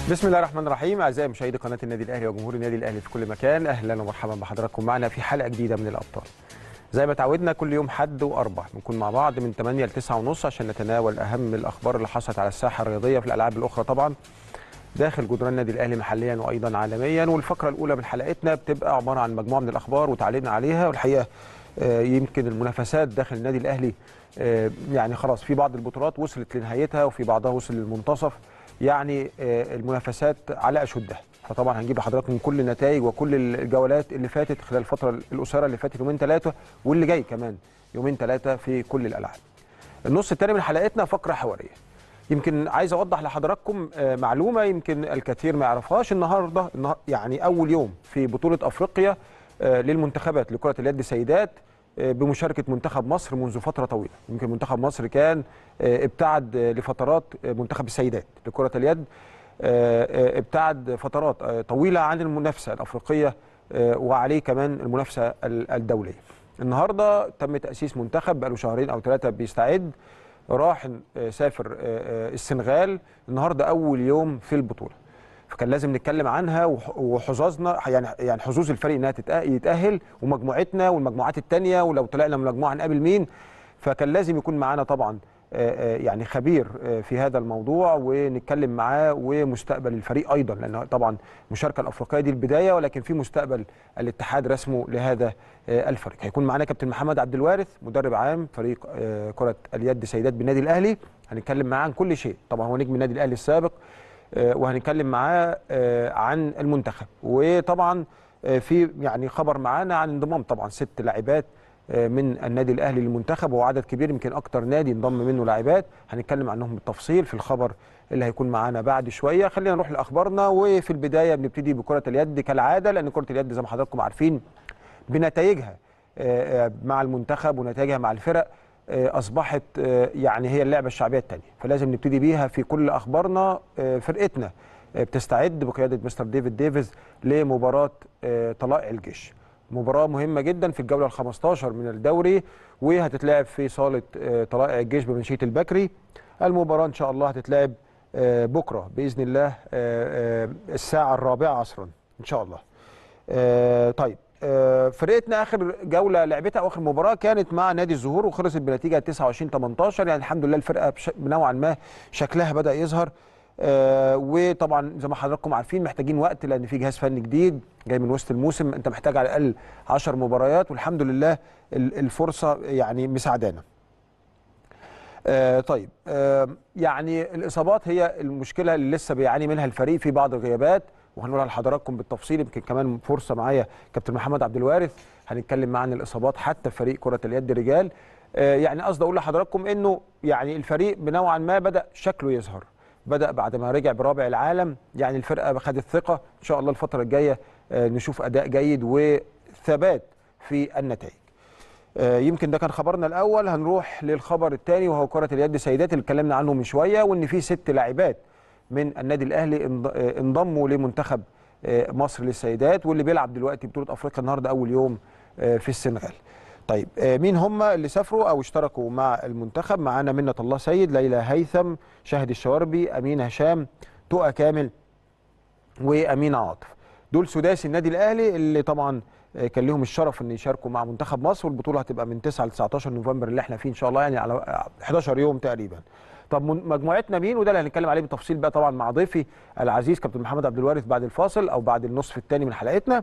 بسم الله الرحمن الرحيم اعزائي مشاهدي قناه النادي الاهلي وجمهور النادي الاهلي في كل مكان اهلا ومرحبا بحضراتكم معنا في حلقه جديده من الابطال زي ما تعودنا كل يوم حد واربع بنكون مع بعض من 8 ل 9 ونص عشان نتناول اهم الاخبار اللي حصلت على الساحه الرياضيه في الالعاب الاخرى طبعا داخل جدران النادي الاهلي محليا وايضا عالميا والفقره الاولى من حلقتنا بتبقى عباره عن مجموعه من الاخبار وتعليقنا عليها والحقيقه آه، يمكن المنافسات داخل النادي الاهلي آه، يعني خلاص في بعض البطولات وصلت لنهايتها وفي بعضها وصل للمنتصف يعني آه، المنافسات على اشدها فطبعا هنجيب لحضراتكم كل النتائج وكل الجولات اللي فاتت خلال الفتره القصيره اللي فاتت يومين ثلاثه واللي جاي كمان يومين ثلاثه في كل الالعاب. النص الثاني من حلقتنا فقره حواريه. يمكن عايز اوضح لحضراتكم آه، معلومه يمكن الكثير ما يعرفهاش النهارده النها- يعني اول يوم في بطوله افريقيا آه، للمنتخبات لكره اليد سيدات آه، بمشاركه منتخب مصر منذ فتره طويله يمكن منتخب مصر كان آه، ابتعد آه، لفترات آه، منتخب السيدات لكره اليد آه، آه، ابتعد فترات آه، طويله عن المنافسه الافريقيه آه، وعليه كمان المنافسه ال- الدوليه النهارده تم تاسيس منتخب بقاله شهرين او ثلاثه بيستعد راح آه، سافر آه، آه، السنغال النهارده اول يوم في البطوله فكان لازم نتكلم عنها وح- وحظوظنا يعني يعني حظوظ الفريق انها تتأ- يتاهل ومجموعتنا والمجموعات الثانيه ولو طلعنا من المجموعه هنقابل مين فكان لازم يكون معانا طبعا آه، آه، يعني خبير آه، في هذا الموضوع ونتكلم معاه ومستقبل الفريق ايضا لان طبعا المشاركه الافريقيه دي البدايه ولكن في مستقبل الاتحاد رسمه لهذا آه، الفريق هيكون معانا كابتن محمد عبد الوارث مدرب عام فريق آه، كره اليد سيدات بالنادي الاهلي هنتكلم معاه عن كل شيء طبعا هو نجم النادي الاهلي السابق آه، وهنتكلم معاه آه، عن المنتخب وطبعا آه، في يعني خبر معانا عن انضمام طبعا ست لاعبات آه، من النادي الاهلي للمنتخب وهو عدد كبير يمكن اكتر نادي انضم منه لاعبات هنتكلم عنهم بالتفصيل في الخبر اللي هيكون معانا بعد شويه خلينا نروح لاخبارنا وفي البدايه بنبتدي بكره اليد كالعاده لان كره اليد زي ما حضراتكم عارفين بنتائجها آه، آه، مع المنتخب ونتائجها مع الفرق آه، اصبحت آه، يعني هي اللعبه الشعبيه الثانيه فلازم نبتدي بيها في كل اخبارنا آه، فرقتنا آه، بتستعد بقياده مستر ديفيد ديفيز لمباراه آه، طلائع الجيش مباراه مهمه جدا في الجوله ال 15 من الدوري وهتتلعب في صاله آه، طلائع الجيش بمنشيه البكري المباراه ان شاء الله هتتلعب آه، بكره باذن الله آه، آه، الساعه الرابعه عصرا ان شاء الله آه، طيب آه، فرقتنا اخر جوله لعبتها او اخر مباراه كانت مع نادي الزهور وخلصت بنتيجه 29 18 يعني الحمد لله الفرقه بش- نوعا ما شكلها بدا يظهر آه، وطبعا زي ما حضراتكم عارفين محتاجين وقت لان في جهاز فني جديد جاي من وسط الموسم انت محتاج على الاقل 10 مباريات والحمد لله ال- الفرصه يعني مساعدانا آه طيب آه يعني الاصابات هي المشكله اللي لسه بيعاني منها الفريق في بعض الغيابات وهنقولها لحضراتكم بالتفصيل يمكن كمان فرصه معايا كابتن محمد عبد الوارث هنتكلم معاه عن الاصابات حتى في فريق كره اليد رجال آه يعني قصدي اقول لحضراتكم انه يعني الفريق بنوعا ما بدا شكله يظهر بدا بعد ما رجع برابع العالم يعني الفرقه خدت ثقه ان شاء الله الفتره الجايه آه نشوف اداء جيد وثبات في النتائج آه، يمكن ده كان خبرنا الاول هنروح للخبر الثاني وهو كره اليد سيدات اللي اتكلمنا عنه من شويه وان في ست لاعبات من النادي الاهلي انض- آه، انضموا لمنتخب آه، مصر للسيدات واللي بيلعب دلوقتي بطوله افريقيا النهارده اول يوم آه، في السنغال. طيب آه، مين هم اللي سافروا او اشتركوا مع المنتخب؟ معانا منة الله سيد، ليلى هيثم، شاهد الشواربي، امين هشام، تقى كامل وامين عاطف دول سداسي النادي الاهلي اللي طبعا آه، كان لهم الشرف ان يشاركوا مع منتخب مصر والبطوله هتبقى من 9 ل 19 نوفمبر اللي احنا فيه ان شاء الله يعني على آه، 11 يوم تقريبا طب من- مجموعتنا مين وده اللي هنتكلم عليه بالتفصيل بقى طبعا مع ضيفي العزيز كابتن محمد عبد الوارث بعد الفاصل او بعد النصف الثاني من حلقتنا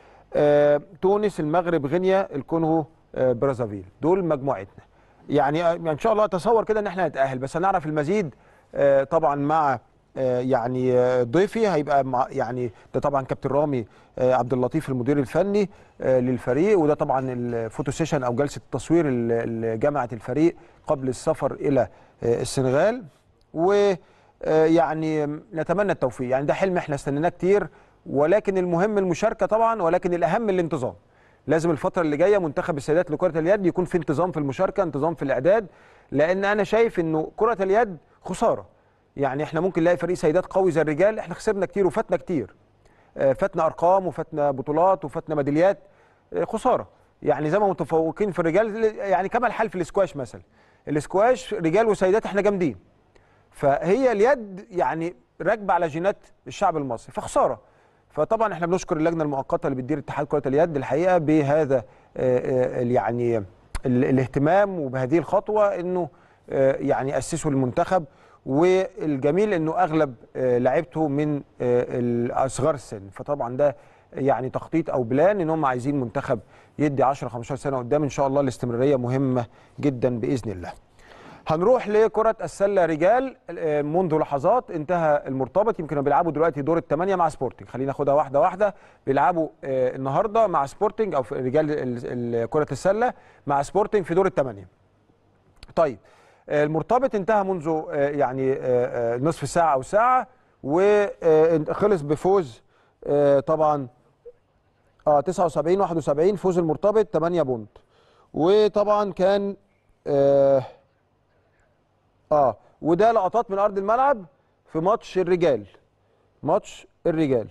آه، تونس المغرب غينيا الكونغو آه، برازافيل دول مجموعتنا يعني آه، ان شاء الله اتصور كده ان احنا هنتاهل بس هنعرف المزيد آه، طبعا مع آه، يعني آه، ضيفي هيبقى مع يعني ده طبعا كابتن رامي آه، عبد اللطيف المدير الفني آه، للفريق وده طبعا الفوتو سيشن او جلسه التصوير اللي اللي جمعت الفريق قبل السفر الى آه، السنغال و آه، يعني نتمنى التوفيق يعني ده حلم احنا استنيناه كتير ولكن المهم المشاركه طبعا ولكن الاهم الانتظام لازم الفتره اللي جايه منتخب السيدات لكره اليد يكون في انتظام في المشاركه انتظام في الاعداد لان انا شايف انه كره اليد خساره يعني احنا ممكن نلاقي فريق سيدات قوي زي الرجال احنا خسرنا كتير وفاتنا كتير آه، فاتنا ارقام وفاتنا بطولات وفاتنا ميداليات آه، خساره يعني زي ما متفوقين في الرجال يعني كما الحال في الاسكواش مثلا الاسكواش رجال وسيدات احنا جامدين فهي اليد يعني راكبه على جينات الشعب المصري فخساره فطبعا احنا بنشكر اللجنه المؤقته اللي بتدير اتحاد كره اليد الحقيقه بهذا آه، آه، يعني ال- الاهتمام وبهذه الخطوه انه آه، يعني اسسوا المنتخب والجميل انه اغلب آه، لعيبته من آه، اصغر السن فطبعا ده يعني تخطيط او بلان ان هم عايزين منتخب يدي 10 15 سنه قدام ان شاء الله الاستمراريه مهمه جدا باذن الله. هنروح لكرة السلة رجال آه، منذ لحظات انتهى المرتبط يمكن بيلعبوا دلوقتي دور الثمانية مع سبورتنج خلينا ناخدها واحدة واحدة بيلعبوا آه، النهاردة مع سبورتنج أو في رجال ال- ال- كرة السلة مع سبورتنج في دور الثمانية طيب آه، المرتبط انتهى منذ آه، يعني آه، آه، نصف ساعة أو ساعة وخلص بفوز آه، طبعا اه 79 71 فوز المرتبط 8 بونت وطبعا كان اه, آه وده لقطات من ارض الملعب في ماتش الرجال ماتش الرجال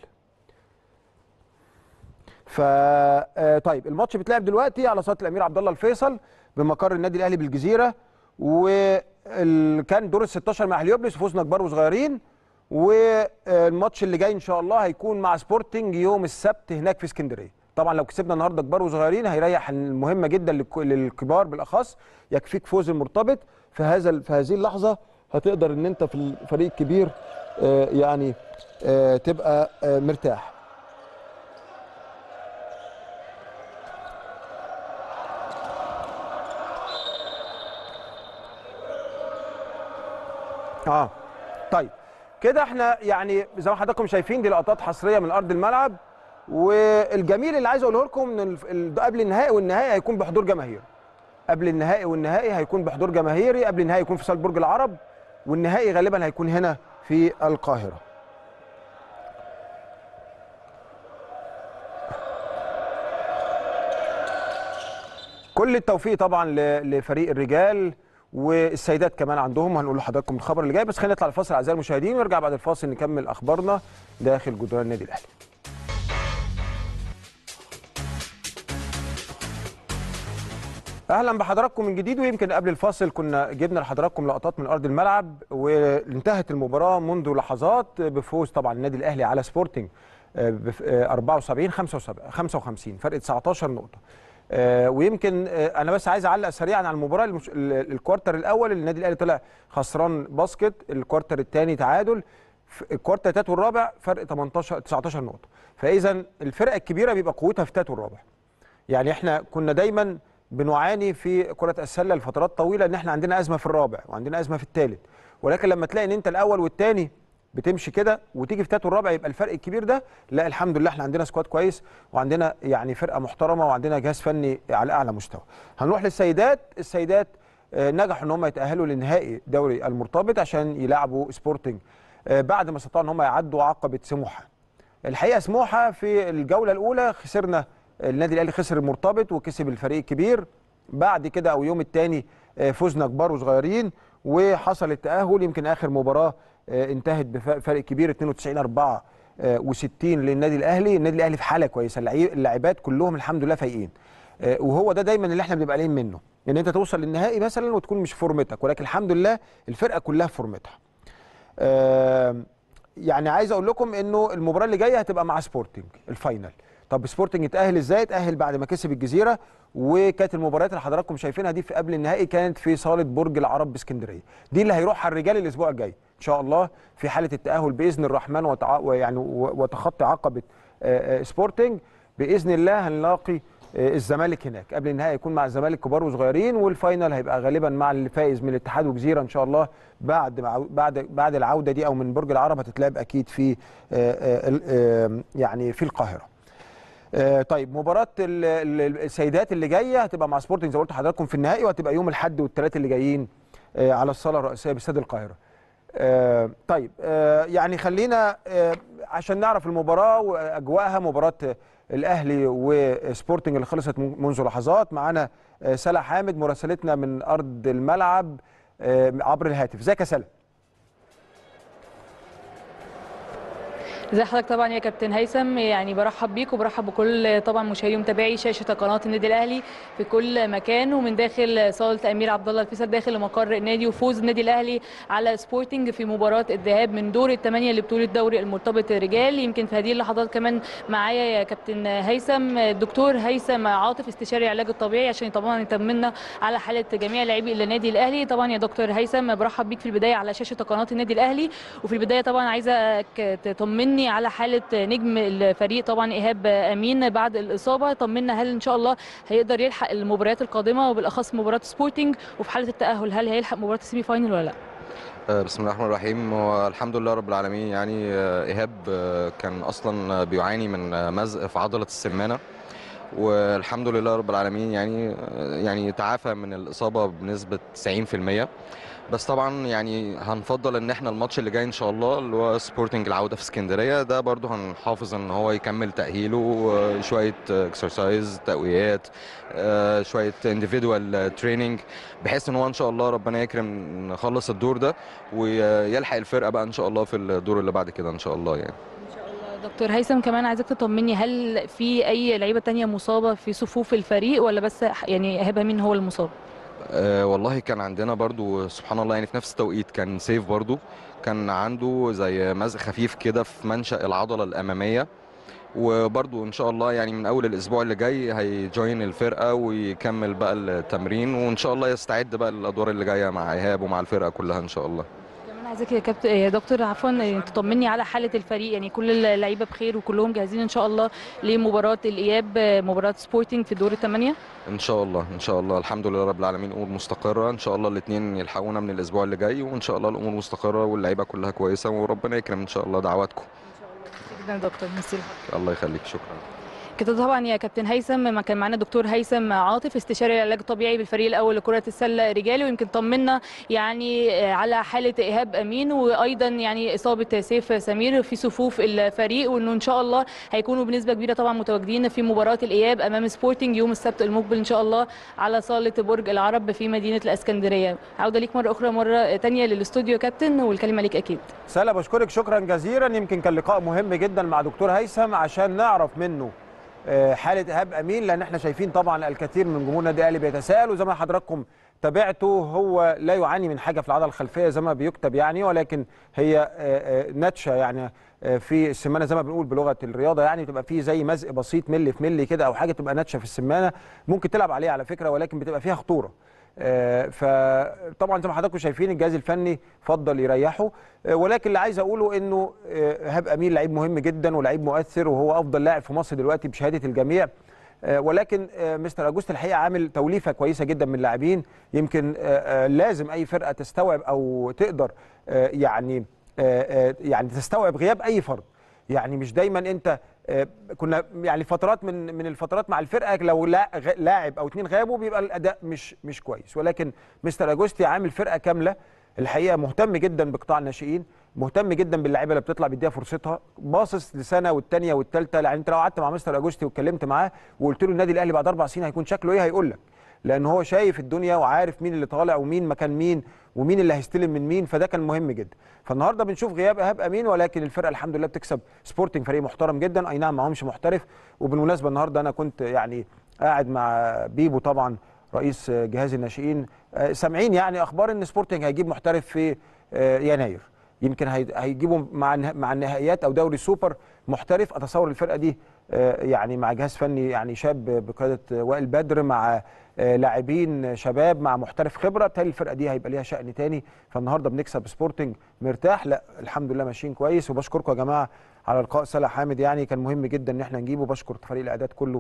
ف آه، طيب الماتش بيتلعب دلوقتي على صاله الامير عبد الله الفيصل بمقر النادي الاهلي بالجزيره وكان دور ال 16 مع هليوبلس وفوزنا كبار وصغيرين والماتش اللي جاي ان شاء الله هيكون مع سبورتنج يوم السبت هناك في اسكندريه طبعا لو كسبنا النهارده كبار وصغيرين هيريح المهمه جدا للك- للكبار بالاخص يكفيك فوز المرتبط في هذا في هذه اللحظه هتقدر ان انت في الفريق الكبير آه، يعني آه، تبقى آه، مرتاح اه طيب كده احنا يعني زي ما حضراتكم شايفين دي لقطات حصريه من ارض الملعب والجميل اللي عايز اقوله لكم ان الف- ال- قبل النهائي والنهائي هيكون بحضور جماهير قبل النهائي والنهائي هيكون بحضور جماهيري قبل النهائي يكون في صاله برج العرب والنهائي غالبا هيكون هنا في القاهره كل التوفيق طبعا ل- لفريق الرجال والسيدات كمان عندهم هنقول لحضراتكم الخبر اللي جاي بس خلينا نطلع الفاصل اعزائي المشاهدين ونرجع بعد الفاصل نكمل اخبارنا داخل جدران النادي الاهلي اهلا بحضراتكم من جديد ويمكن قبل الفاصل كنا جبنا لحضراتكم لقطات من ارض الملعب وانتهت المباراه منذ لحظات بفوز طبعا النادي الاهلي على سبورتنج آه، بف- آه، 74 75 55 فرق 19 نقطه آه، ويمكن آه، انا بس عايز اعلق سريعا على المباراه المش... ال- الكوارتر الاول النادي الاهلي طلع خسران باسكت الكوارتر الثاني تعادل ف- الكوارتر الثالث والرابع فرق 18 19 نقطه فاذا الفرقه الكبيره بيبقى قوتها في الثالث والرابع يعني احنا كنا دايما بنعاني في كرة السلة لفترات طويلة ان احنا عندنا أزمة في الرابع وعندنا أزمة في الثالث ولكن لما تلاقي ان انت الأول والثاني بتمشي كده وتيجي في الثالث والرابع يبقى الفرق الكبير ده لا الحمد لله احنا عندنا سكواد كويس وعندنا يعني فرقة محترمة وعندنا جهاز فني على أعلى مستوى. هنروح للسيدات، السيدات آه، نجحوا ان هم يتأهلوا لنهائي دوري المرتبط عشان يلعبوا سبورتنج آه، بعد ما استطاعوا ان هم يعدوا عقبة سموحة. الحقيقه سموحه في الجوله الاولى خسرنا النادي الاهلي خسر المرتبط وكسب الفريق الكبير بعد كده او يوم الثاني فزنا كبار وصغيرين وحصل التاهل يمكن اخر مباراه آه، انتهت بفرق كبير 92 4 و60 للنادي الاهلي النادي الاهلي في حاله كويسه اللعي- اللاعبات كلهم الحمد لله فايقين آه، وهو ده دايما اللي احنا بنبقى قلقين منه ان انت توصل للنهائي مثلا وتكون مش في فورمتك ولكن الحمد لله الفرقه كلها في فورمتها آه، يعني عايز اقول لكم انه المباراه اللي جايه هتبقى مع سبورتنج الفاينل طب سبورتنج اتاهل ازاي اتاهل بعد ما كسب الجزيره وكانت المباريات اللي حضراتكم شايفينها دي في قبل النهائي كانت في صاله برج العرب باسكندريه دي اللي هيروحها الرجال الاسبوع الجاي ان شاء الله في حاله التاهل باذن الرحمن وتع... ويعني و- وتخطي عقبه آه، آه، سبورتنج باذن الله هنلاقي آه، الزمالك هناك قبل النهائي يكون مع الزمالك كبار وصغيرين والفاينل هيبقى غالبا مع اللي فايز من الاتحاد وجزيره ان شاء الله بعد مع- بعد بعد العوده دي او من برج العرب هتتلعب اكيد في آه، آه، ال- آه، يعني في القاهره آه، طيب مباراة ال- ال- السيدات اللي جاية هتبقى مع سبورتنج زي ما قلت لحضراتكم في النهائي وهتبقى يوم الأحد والثلاث اللي جايين آه، على الصالة الرئيسية باستاد القاهرة. آه، طيب آه، يعني خلينا آه، عشان نعرف المباراة وأجواءها مباراة آه، الأهلي وسبورتنج اللي خلصت من- منذ لحظات معانا آه، سلا حامد مراسلتنا من أرض الملعب آه، عبر الهاتف. ازيك يا سلا؟ ازي حضرتك طبعا يا كابتن هيثم يعني برحب بيك وبرحب بكل طبعا مشاهدي ومتابعي شاشه قناه النادي الاهلي في كل مكان ومن داخل صاله امير عبد الله الفيصل داخل مقر النادي وفوز النادي الاهلي على سبورتنج في مباراه الذهاب من دور الثمانيه لبطوله دوري المرتبط رجال يمكن في هذه اللحظات كمان معايا يا كابتن هيثم الدكتور هيثم عاطف استشاري العلاج الطبيعي عشان طبعا يطمنا على حاله جميع لاعبي النادي الاهلي طبعا يا دكتور هيثم برحب بيك في البدايه على شاشه قناه النادي الاهلي وفي البدايه طبعا عايزه تطمني على حاله نجم الفريق طبعا ايهاب امين بعد الاصابه طمنا هل ان شاء الله هيقدر يلحق المباريات القادمه وبالاخص مباراه سبورتنج وفي حاله التاهل هل هيلحق مباراه السيمي فاينل ولا لا بسم الله الرحمن الرحيم والحمد لله رب العالمين يعني ايهاب كان اصلا بيعاني من مزق في عضله السمانه والحمد لله رب العالمين يعني يعني تعافى من الاصابه بنسبه 90% بس طبعا يعني هنفضل ان احنا الماتش اللي جاي ان شاء الله اللي هو سبورتنج العوده في اسكندريه ده برضو هنحافظ ان هو يكمل تاهيله شويه اكسرسايز تقويات شويه انديفيدوال تريننج بحيث ان هو ان شاء الله ربنا يكرم نخلص الدور ده ويلحق الفرقه بقى ان شاء الله في الدور اللي بعد كده ان شاء الله يعني دكتور هيثم كمان عايزك تطمني هل في اي لعيبه تانية مصابه في صفوف الفريق ولا بس يعني ايهاب مين هو المصاب أه والله كان عندنا برضو سبحان الله يعني في نفس التوقيت كان سيف برضو كان عنده زي مزق خفيف كده في منشأ العضلة الأمامية وبرضو ان شاء الله يعني من اول الاسبوع اللي جاي هيجوين الفرقه ويكمل بقى التمرين وان شاء الله يستعد بقى للادوار اللي جايه مع ايهاب ومع الفرقه كلها ان شاء الله عايزك يا كابتن يا دكتور عفوا تطمني على حاله الفريق يعني كل اللعيبه بخير وكلهم جاهزين ان شاء الله لمباراه الاياب مباراه سبورتنج في دور الثمانيه ان شاء الله ان شاء الله الحمد لله رب العالمين امور مستقره ان شاء الله الاثنين يلحقونا من الاسبوع اللي جاي وان شاء الله الامور مستقره واللعيبه كلها كويسه وربنا يكرم ان شاء الله دعواتكم جدا يا دكتور ميرسي الله يخليك شكرا كده طبعا يا كابتن هيثم ما كان معانا دكتور هيثم عاطف استشاري العلاج الطبيعي بالفريق الاول لكره السله رجالي ويمكن طمنا يعني على حاله ايهاب امين وايضا يعني اصابه سيف سمير في صفوف الفريق وانه ان شاء الله هيكونوا بنسبه كبيره طبعا متواجدين في مباراه الاياب امام سبورتنج يوم السبت المقبل ان شاء الله على صاله برج العرب في مدينه الاسكندريه عوده ليك مره اخرى مره ثانيه للاستوديو كابتن والكلمه ليك اكيد سلا بشكرك شكرا جزيلا يمكن كان لقاء مهم جدا مع دكتور هيثم عشان نعرف منه حاله ايهاب امين لان احنا شايفين طبعا الكثير من جمهور النادي الاهلي بيتساءل وزي ما حضراتكم تابعته هو لا يعاني من حاجه في العضله الخلفيه زي ما بيكتب يعني ولكن هي نتشه يعني في السمانه زي ما بنقول بلغه الرياضه يعني تبقى فيه زي مزق بسيط ملي في ملي كده او حاجه تبقى نتشه في السمانه ممكن تلعب عليها على فكره ولكن بتبقى فيها خطوره فطبعا زي ما حضراتكم شايفين الجهاز الفني فضل يريحه ولكن اللي عايز اقوله انه ايهاب امين لعيب مهم جدا ولعيب مؤثر وهو افضل لاعب في مصر دلوقتي بشهاده الجميع ولكن مستر اجوست الحقيقه عامل توليفه كويسه جدا من اللاعبين يمكن لازم اي فرقه تستوعب او تقدر يعني يعني تستوعب غياب اي فرد يعني مش دايما انت كنا يعني فترات من من الفترات مع الفرقه لو لاعب او اثنين غابوا بيبقى الاداء مش مش كويس ولكن مستر اجوستي عامل فرقه كامله الحقيقه مهتم جدا بقطاع الناشئين مهتم جدا باللعيبه اللي بتطلع بيديها فرصتها باصص لسنه والثانيه والثالثه يعني انت لو قعدت مع مستر اجوستي واتكلمت معاه وقلت له النادي الاهلي بعد اربع سنين هيكون شكله ايه هيقول لك لان هو شايف الدنيا وعارف مين اللي طالع ومين مكان مين ومين اللي هيستلم من مين فده كان مهم جدا فالنهارده بنشوف غياب ايهاب امين ولكن الفرقه الحمد لله بتكسب سبورتنج فريق محترم جدا اي نعم معهمش محترف وبالمناسبه النهارده انا كنت يعني قاعد مع بيبو طبعا رئيس جهاز الناشئين سامعين يعني اخبار ان سبورتنج هيجيب محترف في يناير يمكن هيجيبوا مع مع النهائيات او دوري السوبر محترف اتصور الفرقه دي يعني مع جهاز فني يعني شاب بقياده وائل بدر مع لاعبين شباب مع محترف خبره بالتالي الفرقه دي هيبقى ليها شأن تاني فالنهارده بنكسب سبورتنج مرتاح لا الحمد لله ماشيين كويس وبشكركم يا جماعه على لقاء سلا حامد يعني كان مهم جدا ان احنا نجيبه بشكر فريق الاعداد كله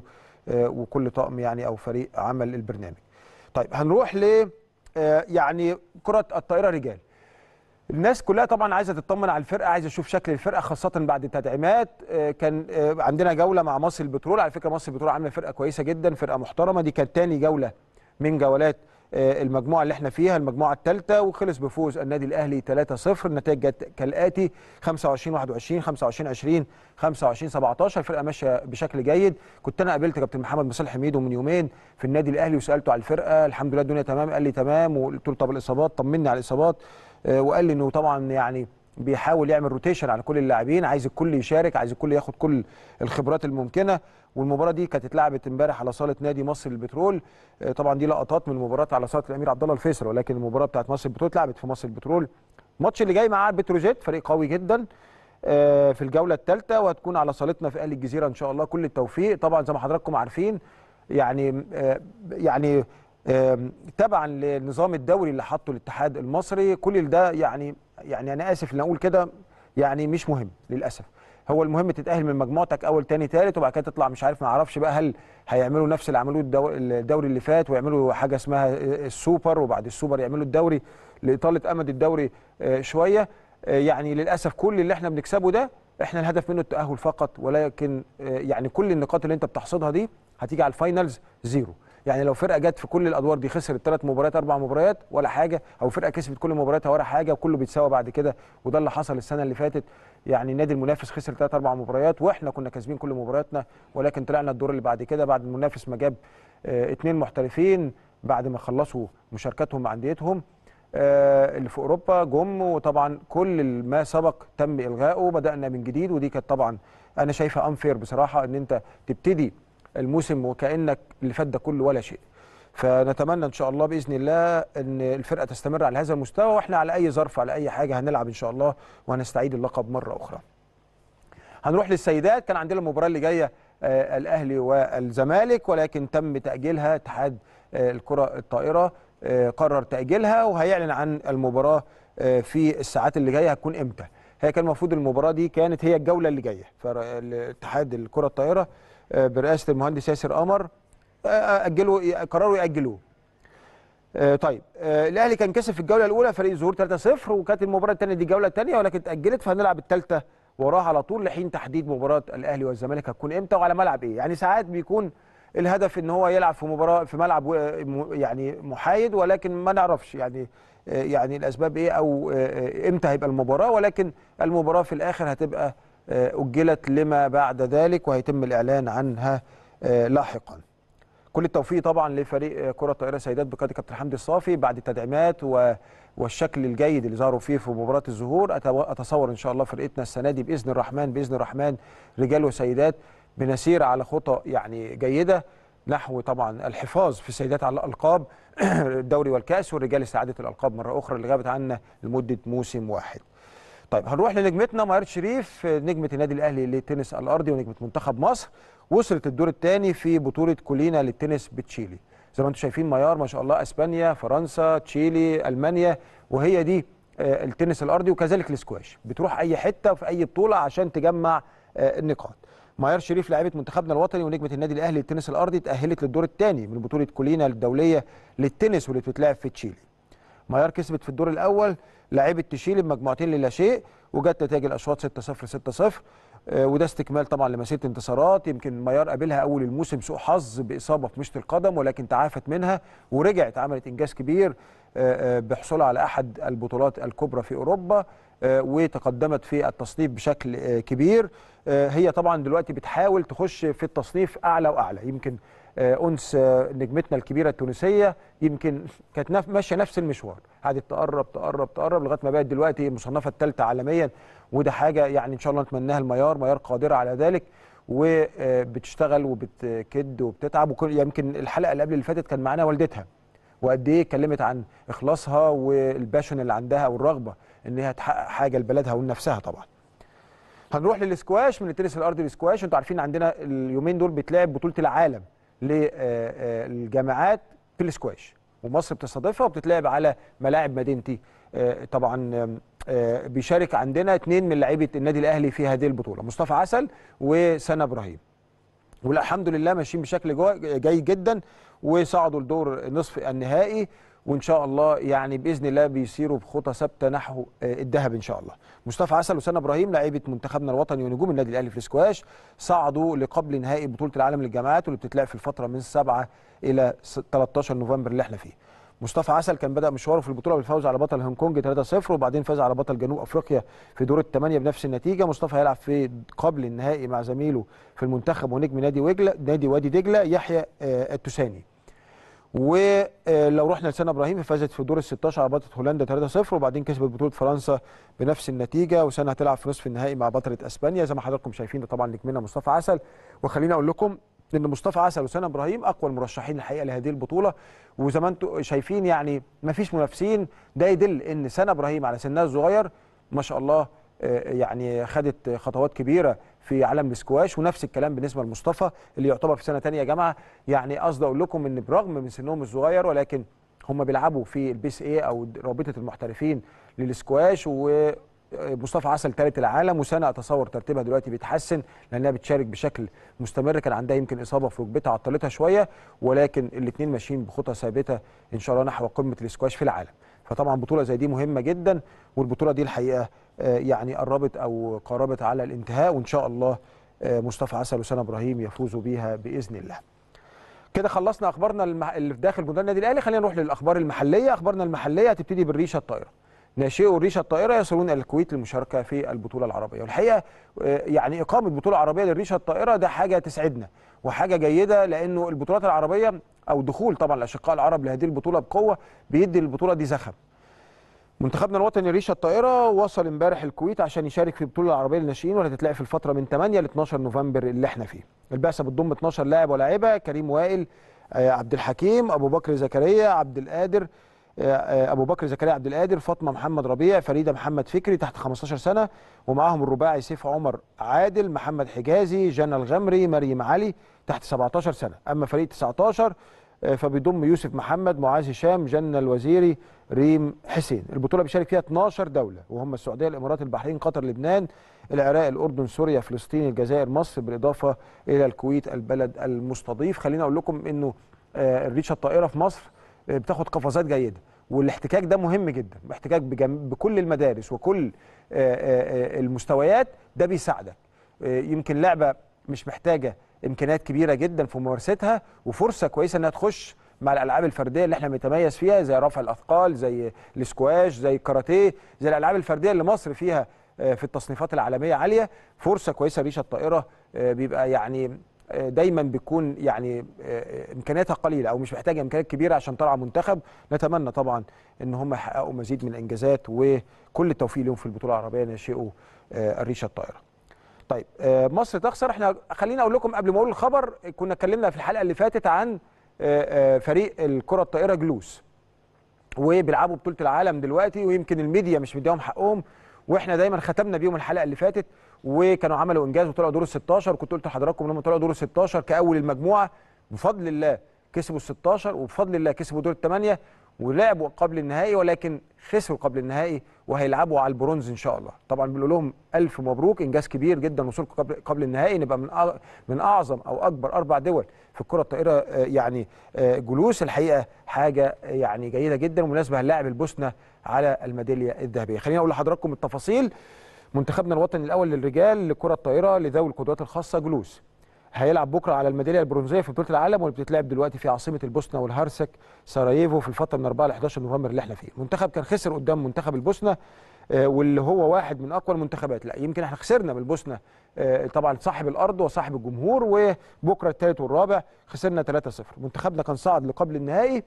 وكل طاقم يعني او فريق عمل البرنامج. طيب هنروح ل يعني كره الطائره رجال. الناس كلها طبعا عايزه تطمن على الفرقه عايزه تشوف شكل الفرقه خاصه بعد التدعيمات كان عندنا جوله مع مصر البترول على فكره مصر البترول عامله فرقه كويسه جدا فرقه محترمه دي كانت تاني جوله من جولات المجموعه اللي احنا فيها المجموعه الثالثه وخلص بفوز النادي الاهلي 3-0 النتائج جت كالاتي 25 21 25 20 25 17 الفرقه ماشيه بشكل جيد كنت انا قابلت كابتن محمد مصالح حميدو من يومين في النادي الاهلي وسالته على الفرقه الحمد لله الدنيا تمام قال لي تمام وقلت له طب الاصابات طمني على الاصابات وقال لي انه طبعا يعني بيحاول يعمل روتيشن على كل اللاعبين عايز الكل يشارك عايز الكل ياخد كل الخبرات الممكنه والمباراه دي كانت اتلعبت امبارح على صاله نادي مصر للبترول آه، طبعا دي لقطات من المباراه على صاله الامير عبد الله الفيصل ولكن المباراه بتاعت مصر البترول اتلعبت في مصر البترول الماتش اللي جاي معاه بتروجيت فريق قوي جدا آه، في الجوله الثالثه وهتكون على صالتنا في اهل الجزيره ان شاء الله كل التوفيق طبعا زي ما حضراتكم عارفين يعني آه، يعني آم، تبعا للنظام الدوري اللي حطه الاتحاد المصري كل ده يعني يعني انا اسف ان اقول كده يعني مش مهم للاسف هو المهم تتاهل من مجموعتك اول تاني تالت وبعد كده تطلع مش عارف ما اعرفش بقى هل هيعملوا نفس اللي عملوه الدو- الدوري اللي فات ويعملوا حاجه اسمها السوبر وبعد السوبر يعملوا الدوري لاطاله امد الدوري آه، شويه آه، يعني للاسف كل اللي احنا بنكسبه ده احنا الهدف منه التاهل فقط ولكن آه، يعني كل النقاط اللي انت بتحصدها دي هتيجي على الفاينلز زيرو يعني لو فرقه جت في كل الادوار دي خسرت ثلاث مباريات اربع مباريات ولا حاجه او فرقه كسبت كل مبارياتها ولا حاجه وكله بيتساوى بعد كده وده اللي حصل السنه اللي فاتت يعني النادي المنافس خسر ثلاث اربع مباريات واحنا كنا كاسبين كل مبارياتنا ولكن طلعنا الدور اللي بعد كده بعد المنافس ما جاب آه، اتنين محترفين بعد ما خلصوا مشاركاتهم مع انديتهم آه، اللي في اوروبا جم وطبعا كل ما سبق تم الغائه بدانا من جديد ودي كانت طبعا انا شايفها انفير بصراحه ان انت تبتدي الموسم وكانك اللي فات ده كله ولا شيء فنتمنى ان شاء الله باذن الله ان الفرقه تستمر على هذا المستوى واحنا على اي ظرف على اي حاجه هنلعب ان شاء الله وهنستعيد اللقب مره اخرى هنروح للسيدات كان عندنا المباراه اللي جايه آه، الاهلي والزمالك ولكن تم تاجيلها اتحاد آه، الكره الطائره آه، قرر تاجيلها وهيعلن عن المباراه آه، في الساعات اللي جايه هتكون امتى هي كان المفروض المباراه دي كانت هي الجوله اللي جايه فاتحاد الكره الطائره آه، برئاسه المهندس ياسر قمر آه، اجلوا قرروا ياجلوه آه، طيب آه، الاهلي كان كسب في الجوله الاولى فريق الظهور 3-0 وكانت المباراه الثانيه دي الجوله الثانيه ولكن اتاجلت فهنلعب الثالثه وراها على طول لحين تحديد مباراه الاهلي والزمالك هتكون امتى وعلى ملعب ايه يعني ساعات بيكون الهدف ان هو يلعب في مباراه في ملعب و- م- يعني محايد ولكن ما نعرفش يعني آه، يعني الاسباب ايه او آه، آه، امتى هيبقى المباراه ولكن المباراه في الاخر هتبقى آه، اجلت لما بعد ذلك وهيتم الاعلان عنها آه، لاحقا كل التوفيق طبعا لفريق كره الطائره سيدات بقياده كابتن حمدي الصافي بعد التدعيمات و... والشكل الجيد اللي ظهروا فيه في مباراه الظهور أتو- اتصور ان شاء الله فرقتنا السنه دي باذن الرحمن باذن الرحمن رجال وسيدات بنسير على خطى يعني جيده نحو طبعا الحفاظ في السيدات على الالقاب الدوري والكاس والرجال استعاده الالقاب مره اخرى اللي غابت عنا لمده موسم واحد. طيب هنروح لنجمتنا مهار شريف نجمه النادي الاهلي للتنس الارضي ونجمه منتخب مصر وصلت الدور الثاني في بطوله كولينا للتنس بتشيلي زي ما انتم شايفين ميار ما شاء الله اسبانيا فرنسا تشيلي المانيا وهي دي آه، التنس الارضي وكذلك الاسكواش بتروح اي حته في اي بطوله عشان تجمع آه، النقاط ميار شريف لاعبه منتخبنا الوطني ونجمه النادي الاهلي للتنس الارضي تاهلت للدور الثاني من بطوله كولينا الدوليه للتنس واللي بتتلعب في تشيلي ميار كسبت في الدور الاول لاعيبه تشيلي بمجموعتين للا شيء وجت نتائج الاشواط 6-0 6-0 آه، وده استكمال طبعا لمسيره انتصارات يمكن ميار قابلها اول الموسم سوء حظ باصابه في مشط القدم ولكن تعافت منها ورجعت عملت انجاز كبير آه، آه، بحصولها على احد البطولات الكبرى في اوروبا آه، وتقدمت في التصنيف بشكل آه، كبير آه، هي طبعا دلوقتي بتحاول تخش في التصنيف اعلى واعلى يمكن آه، انس آه، نجمتنا الكبيره التونسيه يمكن كانت نف- ماشيه نفس المشوار قعدت تقرب تقرب تقرب لغايه ما بقت دلوقتي المصنفه الثالثه عالميا وده حاجه يعني ان شاء الله نتمناها الميار ميار قادره على ذلك وبتشتغل وبتكد وبتتعب وكل يمكن الحلقه اللي قبل اللي فاتت كان معانا والدتها وقد ايه اتكلمت عن اخلاصها والباشن اللي عندها والرغبه ان هي تحقق حاجه لبلدها ولنفسها طبعا هنروح للسكواش من التنس الارضي للسكواش انتوا عارفين عندنا اليومين دول بتلعب بطوله العالم للجامعات في السكواش ومصر بتستضيفها وبتتلعب على ملاعب مدينتي آه، طبعا آم، آه، بيشارك عندنا اثنين من لعيبه النادي الاهلي في هذه البطوله مصطفى عسل وسنة ابراهيم والحمد لله ماشيين بشكل جو- جيد جدا وصعدوا لدور نصف النهائي وان شاء الله يعني باذن الله بيسيروا بخطى ثابته نحو آه، الذهب ان شاء الله. مصطفى عسل وسنة ابراهيم لاعيبه منتخبنا الوطني ونجوم النادي الاهلي في السكواش صعدوا لقبل نهائي بطوله العالم للجامعات واللي بتتلعب في الفتره من 7 الى س- 13 نوفمبر اللي احنا فيه. مصطفى عسل كان بدا مشواره في البطوله بالفوز على بطل هونج كونج 3-0 وبعدين فاز على بطل جنوب افريقيا في دور الثمانيه بنفس النتيجه مصطفى هيلعب في قبل النهائي مع زميله في المنتخب ونجم نادي وجله نادي وادي دجله يحيى آه، التساني ولو رحنا لسنه ابراهيم فازت في دور ال 16 على بطله هولندا 3-0 وبعدين كسبت بطوله فرنسا بنفس النتيجه وسنه هتلعب في نصف النهائي مع بطله اسبانيا زي ما حضراتكم شايفين ده طبعا نجمنا مصطفى عسل وخليني اقول لكم ان مصطفى عسل وسنه ابراهيم اقوى المرشحين الحقيقه لهذه البطوله وزي ما انتم شايفين يعني ما فيش منافسين ده يدل ان سنه ابراهيم على سنها الصغير ما شاء الله آه، يعني خدت خطوات كبيره في عالم السكواش ونفس الكلام بالنسبه لمصطفى اللي يعتبر في سنه ثانيه جامعه يعني قصدي اقول لكم ان برغم من سنهم الصغير ولكن هم بيلعبوا في البيس ايه او رابطه المحترفين للسكواش ومصطفى عسل ثالث العالم وسنه اتصور ترتيبها دلوقتي بيتحسن لانها بتشارك بشكل مستمر كان عندها يمكن اصابه في ركبتها عطلتها شويه ولكن الاثنين ماشيين بخطى ثابته ان شاء الله نحو قمه السكواش في العالم فطبعا بطوله زي دي مهمه جدا والبطوله دي الحقيقه آه، يعني قربت او قربت على الانتهاء وان شاء الله آه، مصطفى عسل وسنه ابراهيم يفوزوا بيها باذن الله كده خلصنا اخبارنا المح... اللي في داخل جدران النادي الاهلي خلينا نروح للاخبار المحليه اخبارنا المحليه هتبتدي بالريشه الطائره ناشئو الريشه الطائره يصلون الى الكويت للمشاركه في البطوله العربيه والحقيقه آه، يعني اقامه بطوله عربيه للريشه الطائره ده حاجه تسعدنا وحاجه جيده لانه البطولات العربيه او دخول طبعا الاشقاء العرب لهذه البطوله بقوه بيدي البطوله دي زخم منتخبنا الوطني ريشه الطائره وصل امبارح الكويت عشان يشارك في البطوله العربيه للناشئين واللي هتتلعب في الفتره من 8 ل 12 نوفمبر اللي احنا فيه. البعثه بتضم 12 لاعب ولاعيبه كريم وائل آه، عبد الحكيم ابو بكر زكريا عبد القادر آه، آه، ابو بكر زكريا عبد القادر فاطمه محمد ربيع فريده محمد فكري تحت 15 سنه ومعاهم الرباعي سيف عمر عادل محمد حجازي جنى الغمري مريم علي تحت 17 سنه اما فريق 19 آه، فبيضم يوسف محمد معاذ هشام جنة الوزيري ريم حسين البطوله بيشارك فيها 12 دوله وهم السعوديه الامارات البحرين قطر لبنان العراق الاردن سوريا فلسطين الجزائر مصر بالاضافه الى الكويت البلد المستضيف خليني اقول لكم انه آه، الريشه الطائره في مصر آه، بتاخد قفزات جيده والاحتكاك ده مهم جدا احتكاك بجم... بكل المدارس وكل آه، آه، آه، المستويات ده بيساعدك آه، يمكن لعبه مش محتاجه امكانيات كبيره جدا في ممارستها وفرصه كويسه انها تخش مع الالعاب الفرديه اللي احنا بنتميز فيها زي رفع الاثقال زي الاسكواش زي الكاراتيه زي الالعاب الفرديه اللي مصر فيها آه، في التصنيفات العالميه عاليه فرصه كويسه ريشه الطائره آه، بيبقى يعني آه، دايما بيكون يعني آه، امكانياتها قليله او مش محتاجه امكانيات كبيره عشان تلعب منتخب نتمنى طبعا ان هم يحققوا مزيد من الانجازات وكل التوفيق لهم في البطوله العربيه ناشئوا آه، الريشه الطائره طيب آه، مصر تخسر احنا خليني اقول لكم قبل ما اقول الخبر كنا اتكلمنا في الحلقه اللي فاتت عن آه، آه، فريق الكره الطائره جلوس وبيلعبوا بطوله العالم دلوقتي ويمكن الميديا مش مديهم حقهم واحنا دايما ختمنا بيهم الحلقه اللي فاتت وكانوا عملوا انجاز وطلعوا دور ال 16 وكنت قلت لحضراتكم انهم طلعوا دور ال 16 كاول المجموعه بفضل الله كسبوا ال 16 وبفضل الله كسبوا دور الثمانيه ولعبوا قبل النهائي ولكن خسروا قبل النهائي وهيلعبوا على البرونز ان شاء الله طبعا بنقول لهم الف مبروك انجاز كبير جدا وصولكم قبل قبل النهائي نبقى من أع- من اعظم او اكبر اربع دول في الكره الطائره آه، يعني آه، جلوس الحقيقه حاجه آه، يعني جيده جدا ومناسبه هنلاعب البوسنه على الميداليه الذهبيه خليني اقول لحضراتكم التفاصيل منتخبنا الوطني الاول للرجال لكره الطائره لذوي القدرات الخاصه جلوس هيلعب بكره على الميداليه البرونزيه في بطوله العالم واللي بتتلعب دلوقتي في عاصمه البوسنه والهرسك سراييفو في الفتره من 4 ل 11 نوفمبر اللي احنا فيه المنتخب كان خسر قدام منتخب البوسنه آه، واللي هو واحد من اقوى المنتخبات لا يمكن احنا خسرنا من البوسنه آه، طبعا صاحب الارض وصاحب الجمهور وبكره الثالث والرابع خسرنا 3-0 منتخبنا كان صعد لقبل النهائي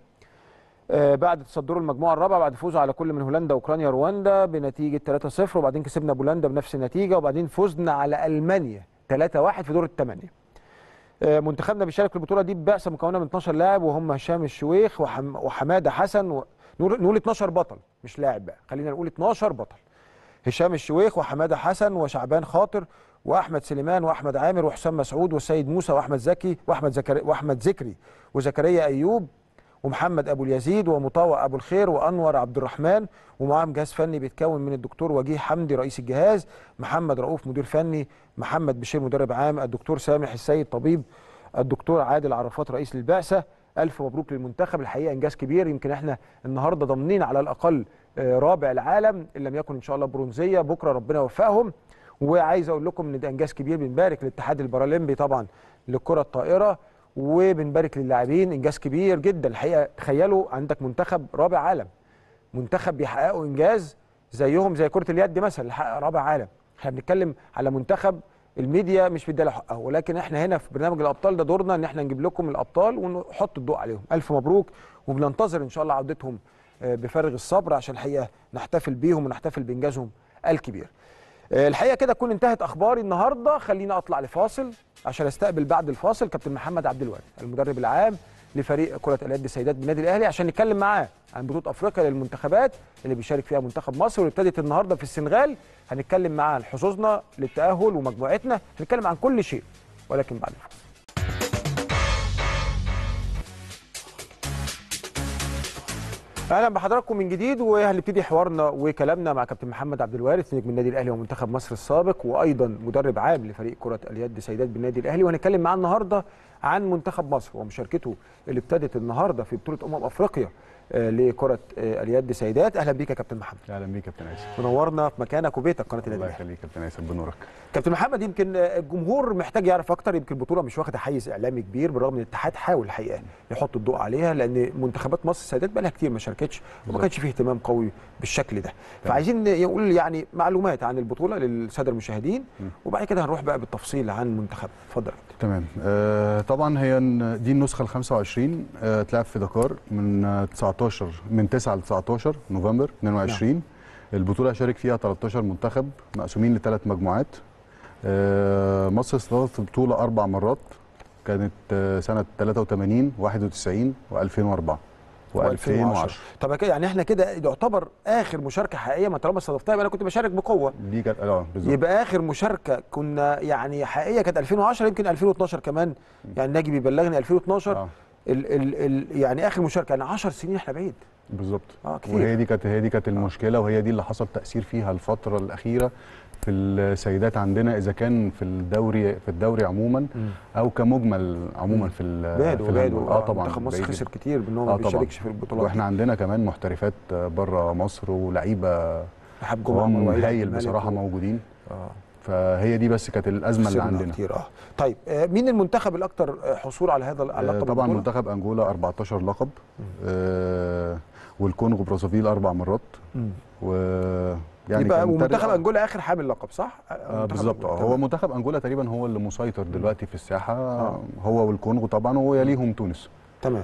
آه، بعد تصدره المجموعه الرابعه بعد فوزه على كل من هولندا اوكرانيا رواندا بنتيجه 3-0 وبعدين كسبنا بولندا بنفس النتيجه وبعدين فزنا على المانيا 3-1 في دور الثمانيه آه، منتخبنا بيشارك في البطوله دي ببعثه مكونه من 12 لاعب وهم هشام الشويخ وحم وحماده حسن و... نقول نقول 12 بطل مش لاعب بقى خلينا نقول 12 بطل هشام الشويخ وحماده حسن وشعبان خاطر واحمد سليمان واحمد عامر وحسام مسعود والسيد موسى واحمد زكي واحمد زكري واحمد ذكري وزكريا ايوب ومحمد ابو اليزيد ومطاوع ابو الخير وانور عبد الرحمن ومعاهم جهاز فني بيتكون من الدكتور وجيه حمدي رئيس الجهاز محمد رؤوف مدير فني محمد بشير مدرب عام الدكتور سامح السيد طبيب الدكتور عادل عرفات رئيس للبعثه الف مبروك للمنتخب الحقيقه انجاز كبير يمكن احنا النهارده ضامنين على الاقل آه، رابع العالم ان لم يكن ان شاء الله برونزيه بكره ربنا يوفقهم وعايز اقول لكم ان ده انجاز كبير بنبارك للاتحاد البارالمبي طبعا للكره الطائره وبنبارك للاعبين انجاز كبير جدا الحقيقه تخيلوا عندك منتخب رابع عالم منتخب بيحققوا انجاز زيهم زي كره اليد مثلا اللي حقق رابع عالم احنا بنتكلم على منتخب الميديا مش مديها حقها ولكن احنا هنا في برنامج الابطال ده دورنا ان احنا نجيب لكم الابطال ونحط الضوء عليهم الف مبروك وبننتظر ان شاء الله عودتهم آه، بفارغ الصبر عشان الحقيقه نحتفل بيهم ونحتفل بانجازهم الكبير آه، الحقيقه كده تكون انتهت اخباري النهارده خلينا اطلع لفاصل عشان استقبل بعد الفاصل كابتن محمد عبد الوارث المدرب العام لفريق كره اليد السيدات بالنادي الاهلي عشان نتكلم معاه عن بطوله افريقيا للمنتخبات اللي بيشارك فيها منتخب مصر واللي ابتدت النهارده في السنغال هنتكلم معاه عن حظوظنا للتاهل ومجموعتنا هنتكلم عن كل شيء ولكن بعد الفاصل اهلا بحضراتكم من جديد وهنبتدي حوارنا وكلامنا مع كابتن محمد عبد الوارث نجم النادي الاهلي ومنتخب مصر السابق وايضا مدرب عام لفريق كره اليد سيدات بالنادي الاهلي وهنتكلم معاه النهارده عن منتخب مصر ومشاركته اللي ابتدت النهارده في بطوله امم افريقيا آه، لكره آه، اليد سيدات اهلا بيك يا كابتن محمد اهلا بيك يا كابتن عيسى منورنا في مكانك وبيتك قناه النادي الله الاهلي يخليك يا كابتن عيسى بنورك كابتن محمد يمكن الجمهور محتاج يعرف اكتر يمكن البطوله مش واخده حيز اعلامي كبير بالرغم ان الاتحاد حاول الحقيقه يحط الضوء عليها لان منتخبات مصر السيدات بقى لها كتير ما شاركتش وما بالظبط. كانش فيه اهتمام قوي بالشكل ده فعايزين نقول يعني معلومات عن البطوله للساده المشاهدين وبعد كده هنروح بقى بالتفصيل عن منتخب اتفضل تمام آه طبعا هي ن- دي النسخه ال 25 آه اتلعب في دكار من آه، 19 من 9 ل 19 نوفمبر 22 البطوله شارك فيها 13 منتخب مقسومين لثلاث مجموعات آه مصر استضافت البطوله اربع مرات كانت آه سنه 83 91 و2004 و2010 طب كده يعني احنا كده يعتبر اخر مشاركه حقيقيه ما طالما استضفتها يبقى انا كنت بشارك بقوه دي كانت اه بالظبط يبقى اخر مشاركه كنا يعني حقيقيه كانت 2010 يمكن 2012 كمان يعني ناجي بيبلغني 2012 آه. ال ال ال يعني اخر مشاركه يعني 10 سنين احنا بعيد بالظبط اه كتير وهي دي كانت هي دي كانت المشكله وهي دي اللي حصل تاثير فيها الفتره الاخيره في السيدات عندنا اذا كان في الدوري في الدوري عموما او كمجمل عموما في ال- بعدوا في الهاندبول. بعدوا اه طبعا منتخب مصر بعيد خسر جداً. كتير بان هو آه ما طبعاً. بيشاركش في البطولات واحنا عندنا كمان محترفات بره مصر ولعيبه حب جمعه قوام وائل هايل الملك بصراحه و- موجودين اه فهي دي بس كانت الازمه اللي خسرنا عندنا كتير اه طيب آه مين المنتخب الاكثر آه، حصول على هذا على آه، لقب طبعا البطولة؟ منتخب انجولا 14 لقب آه والكونغو برازافيل اربع مرات مم. و يعني يبقى كان ومنتخب تقريباً- انجولا اخر حامل لقب صح؟ آه منتخب بالظبط اه أنجولا. هو منتخب انجولا تقريبا هو اللي مسيطر دلوقتي في الساحه آه. هو والكونغو طبعا ويليهم تونس تمام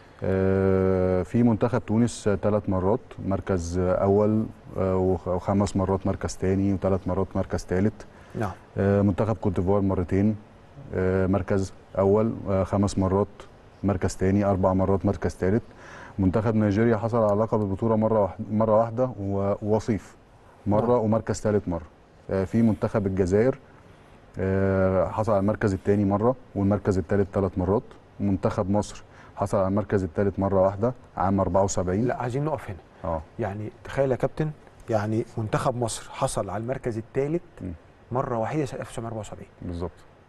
آه في منتخب تونس ثلاث مرات مركز آه، اول آه، وخ- وخمس مرات مركز ثاني وثلاث مرات مركز ثالث نعم آه منتخب كوت ديفوار مرتين آه مركز اول آه خمس مرات مركز ثاني اربع مرات مركز ثالث منتخب نيجيريا حصل على لقب البطوله مره واحده مره واحده و- ووصيف مره نعم. ومركز ثالث مره آه في منتخب الجزائر آه، حصل على المركز الثاني مره والمركز الثالث ثلاث مرات منتخب مصر حصل على المركز الثالث مره واحده عام 74 لا عايزين نقف هنا اه يعني تخيل يا كابتن يعني منتخب مصر حصل على المركز الثالث مم. مره وحيده سنه 1974 بالظبط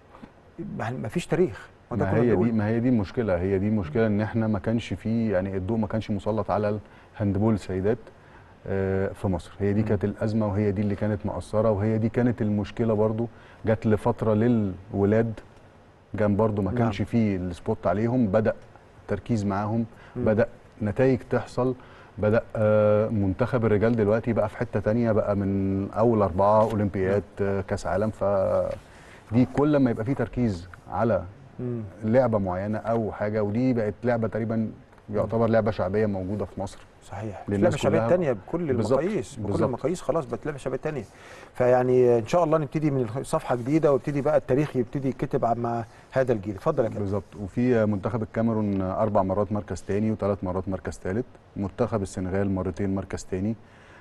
يعني ما فيش تاريخ ده ما كنا هي بنقول. دي ما هي دي المشكله هي دي المشكله ان احنا ما كانش فيه يعني الضوء ما كانش مسلط على الهاندبول السيدات آه، في مصر هي دي كانت الازمه وهي دي اللي كانت مأثره وهي دي كانت المشكله برضو جت لفتره للولاد كان برضو ما نعم. كانش فيه السبوت عليهم بدا التركيز معاهم مم. بدا نتائج تحصل بدا آه، منتخب الرجال دلوقتي بقى في حته تانية بقى من اول اربعه اولمبياد آه، كاس عالم ف دي كل ما يبقى فيه تركيز على مم. لعبه معينه او حاجه ودي بقت لعبه تقريبا يعتبر لعبه شعبيه موجوده في مصر صحيح للناس لعبه شباب كلها. تانية بكل بالظبط، المقاييس بكل بالظبط. المقاييس خلاص بقت لعبه شباب تانية فيعني ان شاء الله نبتدي من صفحه جديده ويبتدي بقى التاريخ يبتدي يتكتب مع هذا الجيل اتفضل يا كابتن بالظبط وفي منتخب الكاميرون اربع مرات مركز تاني وثلاث مرات مركز ثالث منتخب السنغال مرتين مركز تاني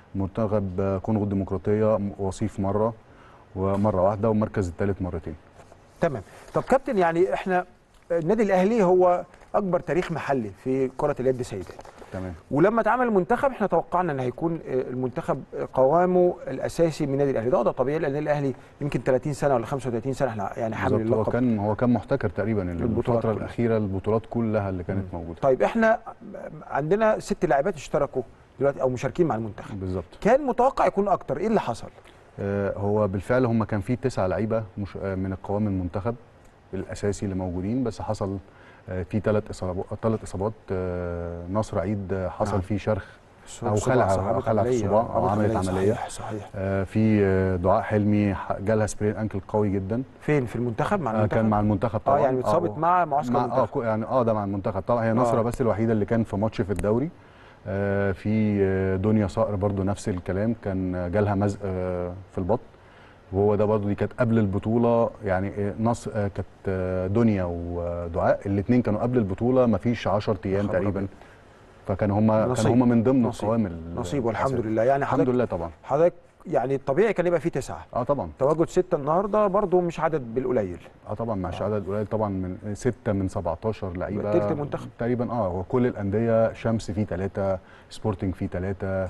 منتخب كونغو الديمقراطيه وصيف مره ومره واحده والمركز الثالث مرتين تمام طب كابتن يعني احنا النادي الاهلي هو اكبر تاريخ محلي في كره اليد سيدات تمام ولما اتعمل المنتخب احنا توقعنا ان هيكون المنتخب قوامه الاساسي من النادي الاهلي ده ده طبيعي لان النادي الاهلي يمكن 30 سنه ولا 35 سنه احنا يعني حامل بالظبط هو اللقب كان هو كان محتكر تقريبا البطولات الفتره كلها. الاخيره البطولات كلها اللي كانت موجوده طيب احنا عندنا ست لاعبات اشتركوا دلوقتي او مشاركين مع المنتخب بالظبط كان متوقع يكون اكتر ايه اللي حصل آه، هو بالفعل هم كان في تسع لعيبه مش آه، من القوام المنتخب الاساسي اللي موجودين بس حصل آه، في ثلاث اصابات ثلاث اصابات آه، نصر عيد آه، حصل نعم. فيه شرخ او صباع، خلع صاحبة او خلع في عملية، الصباع آه، او عملت عملية، عمليه صحيح صحيح آه، في آه، دعاء حلمي ح- جالها سبرين انكل قوي جدا فين في المنتخب مع آه، المنتخب كان مع المنتخب اه طبعا يعني اتصابت مع معسكر مع اه المنتخب كو- يعني اه ده مع المنتخب طبعا هي نصره آه. بس الوحيده اللي كان في ماتش في الدوري آه في آه، دنيا صقر برضو نفس الكلام كان آه، جالها مزق آه في البطن وهو ده برضو دي كانت قبل البطوله يعني آه، نص آه كانت آه، دنيا ودعاء الاثنين كانوا قبل البطوله ما فيش 10 ايام خبر تقريبا أبيض. فكانوا هم نصيب. كانوا هم من ضمن نصيب. القوام ال- نصيب والحمد الأساسية. لله يعني الحمد حضرتك لله طبعا حضرتك يعني الطبيعي كان يبقى فيه تسعه اه طبعا تواجد سته النهارده برضو مش عدد بالقليل اه طبعا مش عدد قليل طبعا من 6 من 17 لعيبه تلت المنتخب. تقريبا اه هو كل الانديه شمس فيه ثلاثه سبورتنج فيه ثلاثه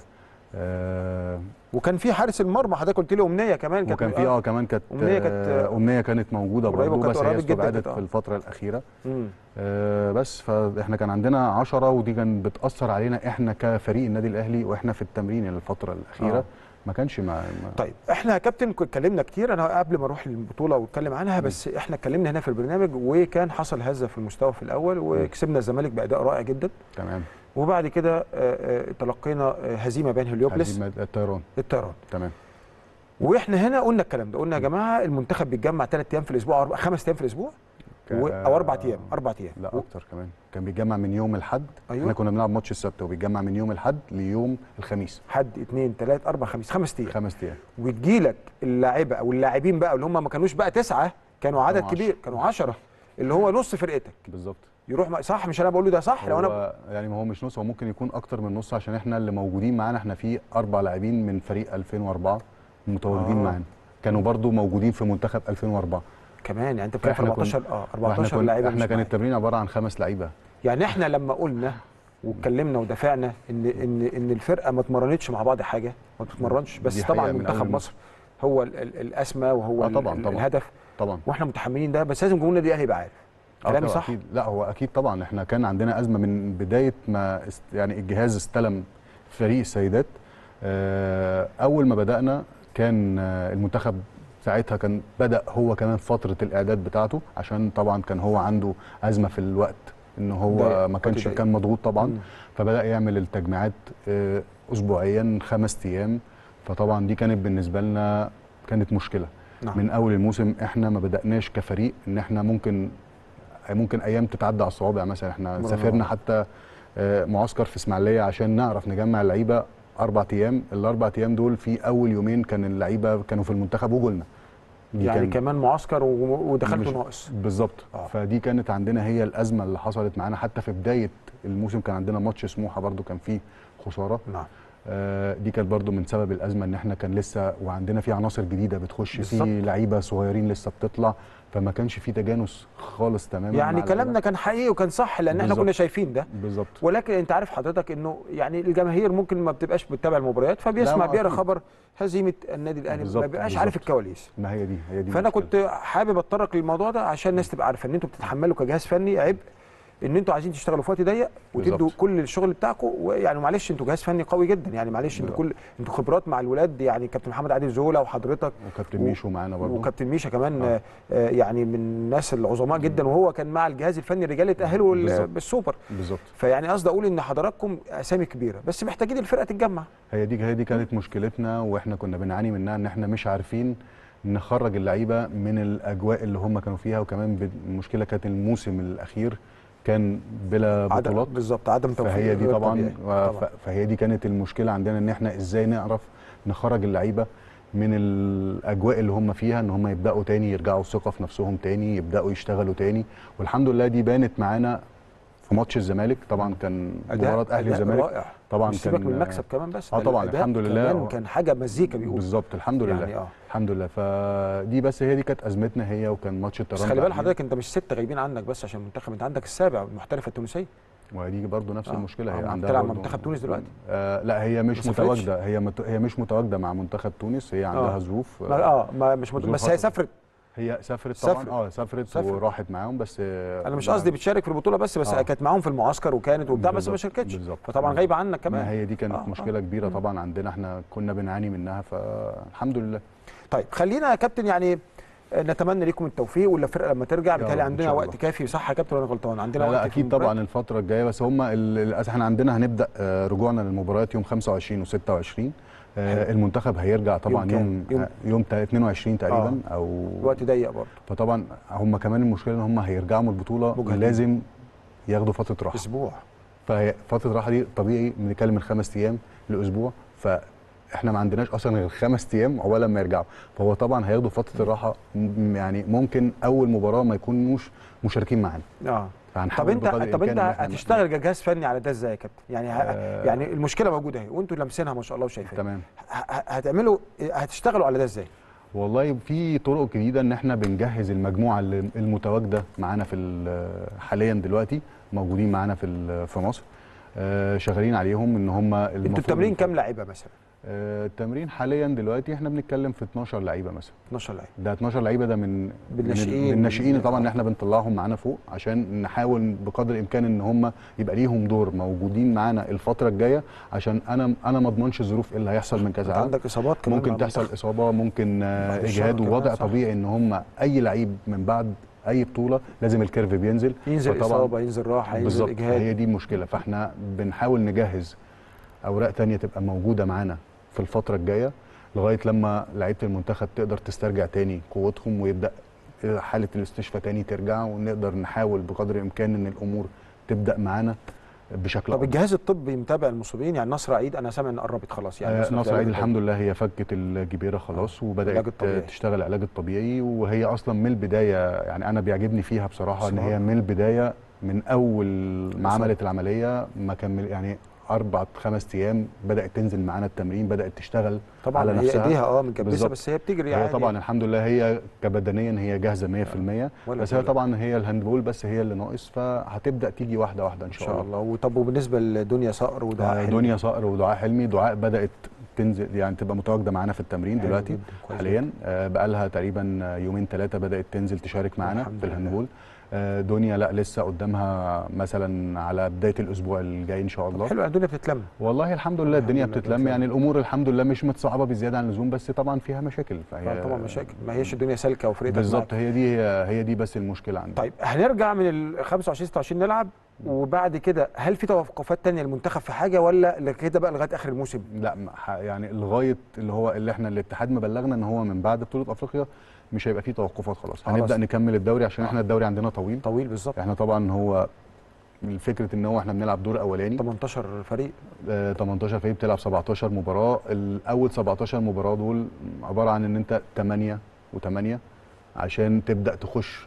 آه وكان في حارس المرمى حضرتك قلت لي امنيه كمان وكان في اه كمان كانت أمنية كانت، آه امنيه كانت موجوده قريبة برضه وكانت بس هي قريبة جدا استبعدت كانت، آه. في الفتره الاخيره مم. آه بس فاحنا كان عندنا 10 ودي كان بتاثر علينا احنا كفريق النادي الاهلي واحنا في التمرين الفتره الاخيره آه. ما كانش مع ما طيب احنا يا كابتن كنا اتكلمنا كتير انا قبل ما اروح للبطوله واتكلم عنها بس احنا اتكلمنا هنا في البرنامج وكان حصل هزه في المستوى في الاول وكسبنا الزمالك باداء رائع جدا تمام وبعد كده آه، آه، تلقينا آه، هزيمه بين هليوبلس هزيمة الطيران الطيران تمام واحنا هنا قلنا الكلام ده قلنا يا جماعه المنتخب بيتجمع ثلاث ايام في الاسبوع أو أربع- خمس ايام في الاسبوع و- او اربع ايام اربع ايام لا و- اكتر كمان كان بيتجمع من يوم الاحد أيوة. احنا كنا بنلعب ماتش السبت وبيتجمع من يوم الاحد ليوم الخميس حد اثنين ثلاث اربع خميس خمس ايام خمس ايام وتجيلك اللاعيبه او اللاعبين بقى اللي هم ما كانوش بقى تسعه كانوا عدد كانوا كبير كانوا عشرة اللي هو نص فرقتك بالظبط يروح مع- صح مش انا بقول له ده صح لو انا هو يعني ما هو مش نص هو ممكن يكون اكتر من نص عشان احنا اللي موجودين معانا احنا في اربع لاعبين من فريق 2004 متواجدين آه. معانا كانوا برضو موجودين في منتخب 2004 كمان يعني انت بتتكلم في فإحنا كنا- 14 اه واحنا 14 كنا لعيبه احنا مش كان معاك. التمرين عباره عن خمس لعيبه يعني احنا لما قلنا واتكلمنا ودافعنا ان ان ان الفرقه ما اتمرنتش مع بعض حاجه ما بتتمرنش بس دي طبعا حقيقة من منتخب أول مصر هو ال- ال- الاسمى وهو آه ال- طبعاً، ال- طبعاً. الهدف طبعا واحنا متحملين ده بس لازم جمهور النادي الاهلي يبقى عارف آه كلامي طبعاً صح أكيد. لا هو اكيد طبعا احنا كان عندنا ازمه من بدايه ما است يعني الجهاز استلم فريق السيدات آه، اول ما بدانا كان آه، المنتخب ساعتها كان بدا هو كمان فتره الاعداد بتاعته عشان طبعا كان هو عنده ازمه في الوقت ان هو ضيق، ما كانش وقت ضيق. كان مضغوط طبعا مم. فبدا يعمل التجميعات آه، اسبوعيا خمس ايام فطبعا دي كانت بالنسبه لنا كانت مشكله نعم. من اول الموسم احنا ما بداناش كفريق ان احنا ممكن ممكن ايام تتعدى على الصوابع مثلا احنا مرة سافرنا واحدة. حتى آه، معسكر في اسماعيليه عشان نعرف نجمع اللعيبه اربع ايام الاربع ايام دول في اول يومين كان اللعيبه كانوا في المنتخب وجولنا دي يعني كان- كمان معسكر و- ودخلته مش- ناقص بالظبط آه. فدي كانت عندنا هي الازمه اللي حصلت معانا حتى في بدايه الموسم كان عندنا ماتش سموحه برده كان فيه خساره نعم آه، دي كانت برضو من سبب الازمه ان احنا كان لسه وعندنا في عناصر جديده بتخش بالظبط. في لعيبه صغيرين لسه بتطلع فما كانش في تجانس خالص تماما يعني مع كلامنا اللعيبة. كان حقيقي وكان صح لان احنا بالظبط. كنا شايفين ده بالظبط ولكن انت عارف حضرتك انه يعني الجماهير ممكن ما بتبقاش بتتابع المباريات فبيسمع ما بيقرا أكيد. خبر هزيمه النادي الاهلي ما بالظبط، بيبقاش عارف بالظبط. الكواليس ما هي دي هي دي فانا المشكلة. كنت حابب اتطرق للموضوع ده عشان الناس تبقى عارفه ان انتوا بتتحملوا كجهاز فني عبء ان انتوا عايزين تشتغلوا في وقت ضيق وتدوا بالظبط. كل الشغل بتاعكم ويعني معلش انتوا جهاز فني قوي جدا يعني معلش انتوا كل انتوا خبرات مع الولاد يعني كابتن محمد عادل زولا وحضرتك وكابتن و- ميشو معانا برضو وكابتن ميشا كمان آه. آه. آه يعني من الناس العظماء جدا وهو كان مع الجهاز الفني الرجالي اتاهلوا ال- بالظبط. بالسوبر بالظبط فيعني قصدي اقول ان حضراتكم اسامي كبيره بس محتاجين الفرقه تتجمع هي دي هي دي كانت مشكلتنا واحنا كنا بنعاني منها ان احنا مش عارفين نخرج اللعيبه من الاجواء اللي هم كانوا فيها وكمان ب- المشكله كانت الموسم الاخير كان بلا عدم بطولات بالظبط عدم توفيق فهي دي غير طبعا, طبيعي. و- طبعا. ف- فهي دي كانت المشكله عندنا ان احنا ازاي نعرف نخرج اللعيبه من الاجواء اللي هم فيها ان هم يبداوا تاني يرجعوا ثقه في نفسهم تاني يبداوا يشتغلوا تاني والحمد لله دي بانت معانا في ماتش الزمالك طبعا كان مباراه اهلي أداء والزمالك رائع طبعا مش سيبك كان- من المكسب كمان بس آه ده طبعاً، الأداء الحمد لله. كمان كان حاجه مزيكا بيقول بالظبط الحمد لله يعني اه الحمد لله فدي بس هي دي كانت ازمتنا هي وكان ماتش بس الترام خلي بال بعدين. حضرتك انت مش ستة غايبين عنك بس عشان المنتخب انت عندك السابع المحترفه التونسيه ودي برضو نفس آه. المشكله آه، هي ما عندها بتلعب مع برضو- منتخب تونس دلوقتي؟ آه لا هي ما مش سافرتش؟ متواجده هي مت... هي مش متواجده مع منتخب تونس هي عندها آه. ظروف ما اه ما مش مت... ظروف بس هي حصلت. سافرت هي سافرت طبعا سافرت. اه سافرت, سافرت. وراحت معاهم بس آه، انا مش مع- قصدي بتشارك في البطوله بس بس آه. كانت معاهم في المعسكر وكانت وبتاع بس ما بالظبط، شاركتش بالظبط. فطبعا بالظبط. غايبه عنك ما كمان هي دي كانت آه، آه. مشكله كبيره طبعا عندنا احنا كنا بنعاني منها فالحمد لله طيب خلينا يا كابتن يعني آه، نتمنى لكم التوفيق ولا الفرقه لما ترجع يا بالتالي رب إن عندنا شاء وقت الله. كافي صح يا كابتن ولا أنا غلطان عندنا لا, وقت لا في اكيد المباراة؟ طبعا الفتره الجايه بس هم ال- للاسف احنا عندنا هنبدا آه، رجوعنا للمباريات يوم 25 و26 حلو. المنتخب هيرجع طبعا يوم يوم كام؟ يوم, يوم تا- 22 تقريبا او وقت ضيق برضه فطبعا هم كمان المشكله ان هم هيرجعوا من البطوله مجهدين. لازم ياخدوا فتره راحه اسبوع فهي فتره الراحه دي طبيعي بنتكلم من خمس ايام لاسبوع فاحنا ما عندناش اصلا غير خمس ايام عقبال ما يرجعوا فهو طبعا هياخدوا فتره الراحه م- يعني ممكن اول مباراه ما يكونوش مشاركين معانا اه طب فهنحاول انت بقدر طب الإمكان انت إن إحنا هتشتغل كجهاز فني على ده ازاي يا كابتن يعني ه... آه. يعني المشكله موجوده اهي وانتوا لامسينها ما شاء الله وشايفينها تمام ه- ه- هتعملوا هتشتغلوا على ده ازاي والله في طرق جديده ان احنا بنجهز المجموعه اللي- المتواجده معانا في ال- حاليا دلوقتي موجودين معانا في ال- في مصر آه، شغالين عليهم ان هم انتوا التمرين كام لاعيبه مثلا آه، التمرين حاليا دلوقتي احنا بنتكلم في 12 لعيبه مثلا 12 لعيبه ده 12 لعيبه ده من بالناشئين. من الناشئين طبعا ان احنا بنطلعهم معانا فوق عشان نحاول بقدر الامكان ان هم يبقى ليهم دور موجودين معانا الفتره الجايه عشان انا انا ما اضمنش الظروف إيه اللي هيحصل من كذا انت عام عندك اصابات كمان ممكن مع تحصل المنتخب. اصابه ممكن آه، بعد الشر اجهاد كمان، ووضع صح. طبيعي ان هم اي لعيب من بعد اي بطوله لازم الكيرف بينزل ينزل فطبعاً- اصابه ينزل راحه ينزل بالظبط اجهاد هي دي المشكله فاحنا بنحاول نجهز اوراق تانية تبقى موجوده معانا في الفتره الجايه لغايه لما لعيبه المنتخب تقدر تسترجع تاني قوتهم ويبدا حاله الاستشفاء تاني ترجع ونقدر نحاول بقدر الامكان ان الامور تبدا معانا بشكل طب الجهاز الطبي متابع المصابين يعني نصر عيد انا سامع ان قربت خلاص يعني يعني نصر في عيد العلاج الحمد لله هي فكت الجبيره خلاص العلاج وبدات الطبيعي. تشتغل العلاج الطبيعي وهي اصلا من البدايه يعني انا بيعجبني فيها بصراحه ان صح. هي من البدايه من اول ما بالظبط. عملت العمليه ما كمل يعني اربع خمس ايام بدات تنزل معانا التمرين بدات تشتغل طبعا على هي نفسها. ايديها اه متجبسه بالظبط. بس هي بتجري هي عادي طبعا الحمد لله هي كبدنيا هي جاهزه 100% ولا بس هي تقلق. طبعا هي الهاندبول بس هي اللي ناقص فهتبدا تيجي واحده واحده ان ان شاء, شاء الله وطب وبالنسبه لدنيا صقر ودعاء آه، حلمي؟ دنيا صقر ودعاء حلمي دعاء بدات تنزل يعني تبقى متواجده معانا في التمرين حلو دلوقتي جدا، كويس حاليا آه، بقالها تقريبا يومين ثلاثه بدات تنزل تشارك معانا الحمد في لله. الهاندبول آه، دنيا لا لسه قدامها مثلا على بدايه الاسبوع الجاي ان شاء طب الله حلو يعني الدنيا بتتلم والله الحمد لله الحمد الدنيا لله بتتلم بتتلم. يعني الامور الحمد لله مش متصعبه بزياده عن اللزوم بس طبعا فيها مشاكل فهي آه، طبعا مشاكل ما هيش الدنيا سالكه وفرقتك بالظبط معاك. هي دي هي, هي دي بس المشكله عندنا طيب هنرجع من ال 25 26 نلعب وبعد كده هل في توقفات تانية للمنتخب في حاجه ولا كده بقى لغايه اخر الموسم؟ لا ما ح- يعني لغايه اللي هو اللي احنا الاتحاد مبلغنا ان هو من بعد بطوله افريقيا مش هيبقى فيه توقفات خلاص خلاص. هنبدا نكمل الدوري عشان احنا الدوري عندنا طويل طويل بالظبط احنا طبعا هو الفكره ان هو احنا بنلعب دور اولاني 18 فريق آه، 18 فريق بتلعب 17 مباراه الاول 17 مباراه دول عباره عن ان انت 8 و8 عشان تبدا تخش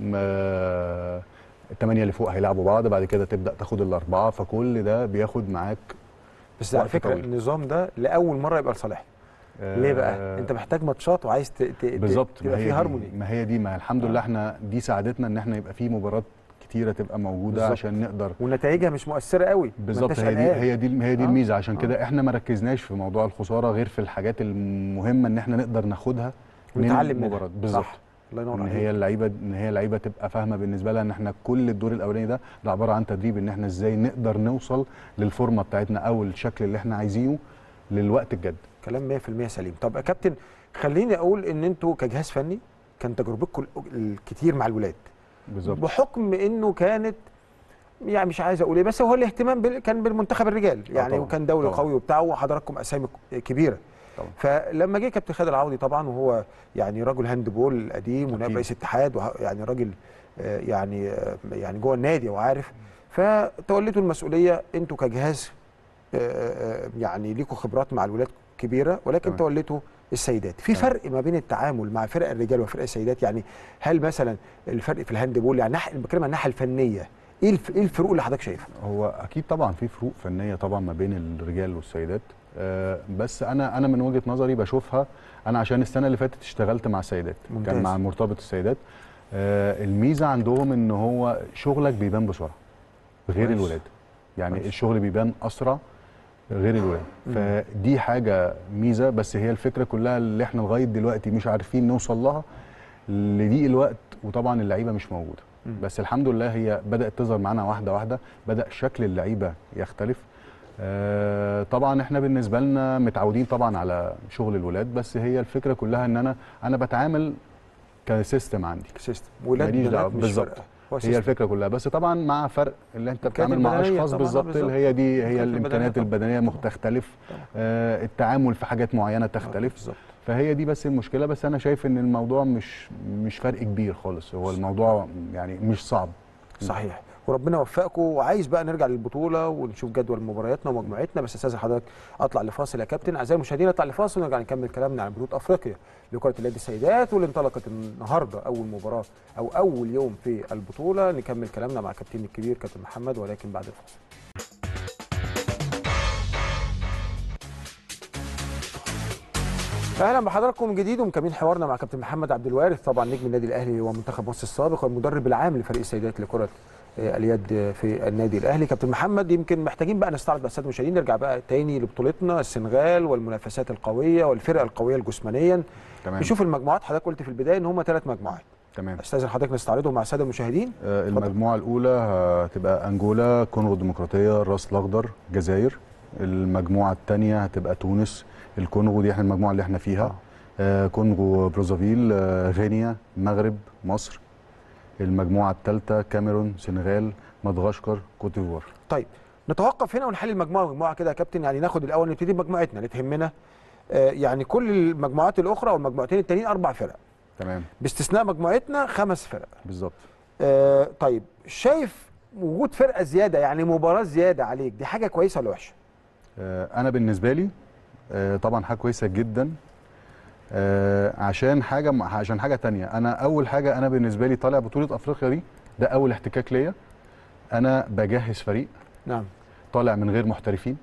م- الثمانيه اللي فوق هيلعبوا بعض بعد كده تبدا تاخد الاربعه فكل ده بياخد معاك بس على وقت فكره طويل. النظام ده لاول مره يبقى لصالحنا ليه بقى؟ آه، انت محتاج ماتشات وعايز ت... ت... بالظبط تبقى ما في هي هارموني دي ما هي دي ما الحمد آه. لله احنا دي ساعدتنا ان احنا يبقى في مباريات كتيره تبقى موجوده بالظبط. عشان نقدر ونتائجها مش مؤثره قوي ما بالظبط انتش هي دي قلقان. هي دي هي دي آه. الميزه عشان آه. كده احنا ما ركزناش في موضوع الخساره غير في الحاجات المهمه ان احنا نقدر ناخدها ونتعلم منها. المباراه بالظبط صح. الله ينور ان عليك هي اللعيبه ان هي اللعيبه تبقى فاهمه بالنسبه لها ان احنا كل الدور الاولاني ده ده عباره عن تدريب ان احنا ازاي نقدر نوصل للفورمه بتاعتنا او الشكل اللي احنا عايزينه للوقت الجد كلام 100% سليم طب يا كابتن خليني اقول ان انتوا كجهاز فني كان تجربتكم الكتير مع الولاد بالظبط بحكم انه كانت يعني مش عايز اقول ايه بس هو الاهتمام بال... كان بالمنتخب الرجال يعني طبعاً، وكان دوري طبعاً. قوي وبتاع وحضراتكم اسامي ك- كبيره طبعاً. فلما جه كابتن خالد العوضي طبعا وهو يعني رجل هاند بول قديم ونائب أكيد. رئيس اتحاد وه... يعني راجل آه، يعني آه، يعني جوه النادي وعارف فتوليتوا المسؤوليه انتوا كجهاز آه، آه، يعني ليكوا خبرات مع الولاد كبيره ولكن تمام. توليتوا السيدات في تمام. فرق ما بين التعامل مع فرق الرجال وفرق السيدات يعني هل مثلا الفرق في الهاند بول يعني ناحية بتكلم عن الناحيه الفنيه ايه الف... ايه الفروق اللي حضرتك شايفها هو اكيد طبعا في فروق فنيه طبعا ما بين الرجال والسيدات آه، بس انا انا من وجهه نظري بشوفها انا عشان السنه اللي فاتت اشتغلت مع السيدات ممتاز. كان مع مرتبط السيدات آه، الميزه عندهم ان هو شغلك بيبان بسرعه غير كويس. الولاد يعني كويس. الشغل بيبان اسرع غير الولاد مم. فدي حاجه ميزه بس هي الفكره كلها اللي احنا لغايه دلوقتي مش عارفين نوصل لها لضيق الوقت وطبعا اللعيبه مش موجوده مم. بس الحمد لله هي بدات تظهر معانا واحده واحده بدا شكل اللعيبه يختلف آه طبعا احنا بالنسبه لنا متعودين طبعا على شغل الولاد بس هي الفكره كلها ان انا انا بتعامل كسيستم عندي سيستم ولاد ماليش بنات دعوة. مش بالظبط. فارقة. هو هي سيستم. الفكره كلها بس طبعا مع فرق اللي انت الإمكانيات بتتعامل مع البدنية اشخاص طبعاً، بالظبط بالظبط. اللي هي دي هي الإمكانيات الامكانيات البدنية البدنيه طبعاً. مختلف طبعاً. آه التعامل في حاجات معينه تختلف بالظبط فهي دي بس المشكله بس انا شايف ان الموضوع مش مش فرق كبير خالص هو الموضوع يعني مش صعب صحيح وربنا يوفقكم وعايز بقى نرجع للبطوله ونشوف جدول مبارياتنا ومجموعتنا بس استاذن حضرتك اطلع لفاصل يا كابتن اعزائي المشاهدين اطلع لفاصل ونرجع نكمل كلامنا عن بطوله افريقيا لكره اليد السيدات واللي انطلقت النهارده اول مباراه او اول يوم في البطوله نكمل كلامنا مع كابتن الكبير كابتن محمد ولكن بعد الفاصل اهلا بحضراتكم من جديد ومكملين حوارنا مع كابتن محمد عبد الوارث طبعا نجم النادي الاهلي ومنتخب مصر السابق والمدرب العام لفريق السيدات لكره آه، اليد في النادي الاهلي كابتن محمد يمكن محتاجين بقى نستعرض بقى الساده المشاهدين نرجع بقى تاني لبطولتنا السنغال والمنافسات القويه والفرق القويه جسمانيا تمام نشوف المجموعات حضرتك قلت في البدايه ان هم ثلاث مجموعات تمام استاذن حضرتك نستعرضهم مع الساده المشاهدين آه المجموعه الاولى هتبقى انجولا كونغو الديمقراطيه الراس الاخضر جزائر المجموعه الثانيه هتبقى تونس الكونغو دي احنا المجموعه اللي احنا فيها آه. آه كونغو برازافيل آه غينيا مغرب مصر المجموعه الثالثه كاميرون سنغال مدغشقر كوت ديفوار طيب نتوقف هنا ونحل المجموعه مجموعه كده يا كابتن يعني ناخد الاول نبتدي بمجموعتنا اللي تهمنا آه، يعني كل المجموعات الاخرى او المجموعتين التانيين اربع فرق تمام باستثناء مجموعتنا خمس فرق بالظبط آه طيب شايف وجود فرقه زياده يعني مباراه زياده عليك دي حاجه كويسه ولا وحشه؟ آه، انا بالنسبه لي آه، طبعا حاجه كويسه جدا آه، عشان حاجه عشان حاجه تانية انا اول حاجه انا بالنسبه لي طالع بطوله افريقيا دي ده اول احتكاك ليا انا بجهز فريق نعم طالع من غير محترفين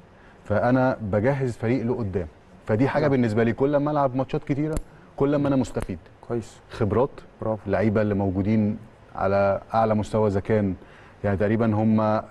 فانا بجهز فريق لقدام فدي حاجه نعم. بالنسبه لي كل ما العب ماتشات كتيره كل ما انا مستفيد كويس خبرات برافو اللعيبه اللي موجودين على اعلى مستوى اذا كان يعني تقريبا هم 60%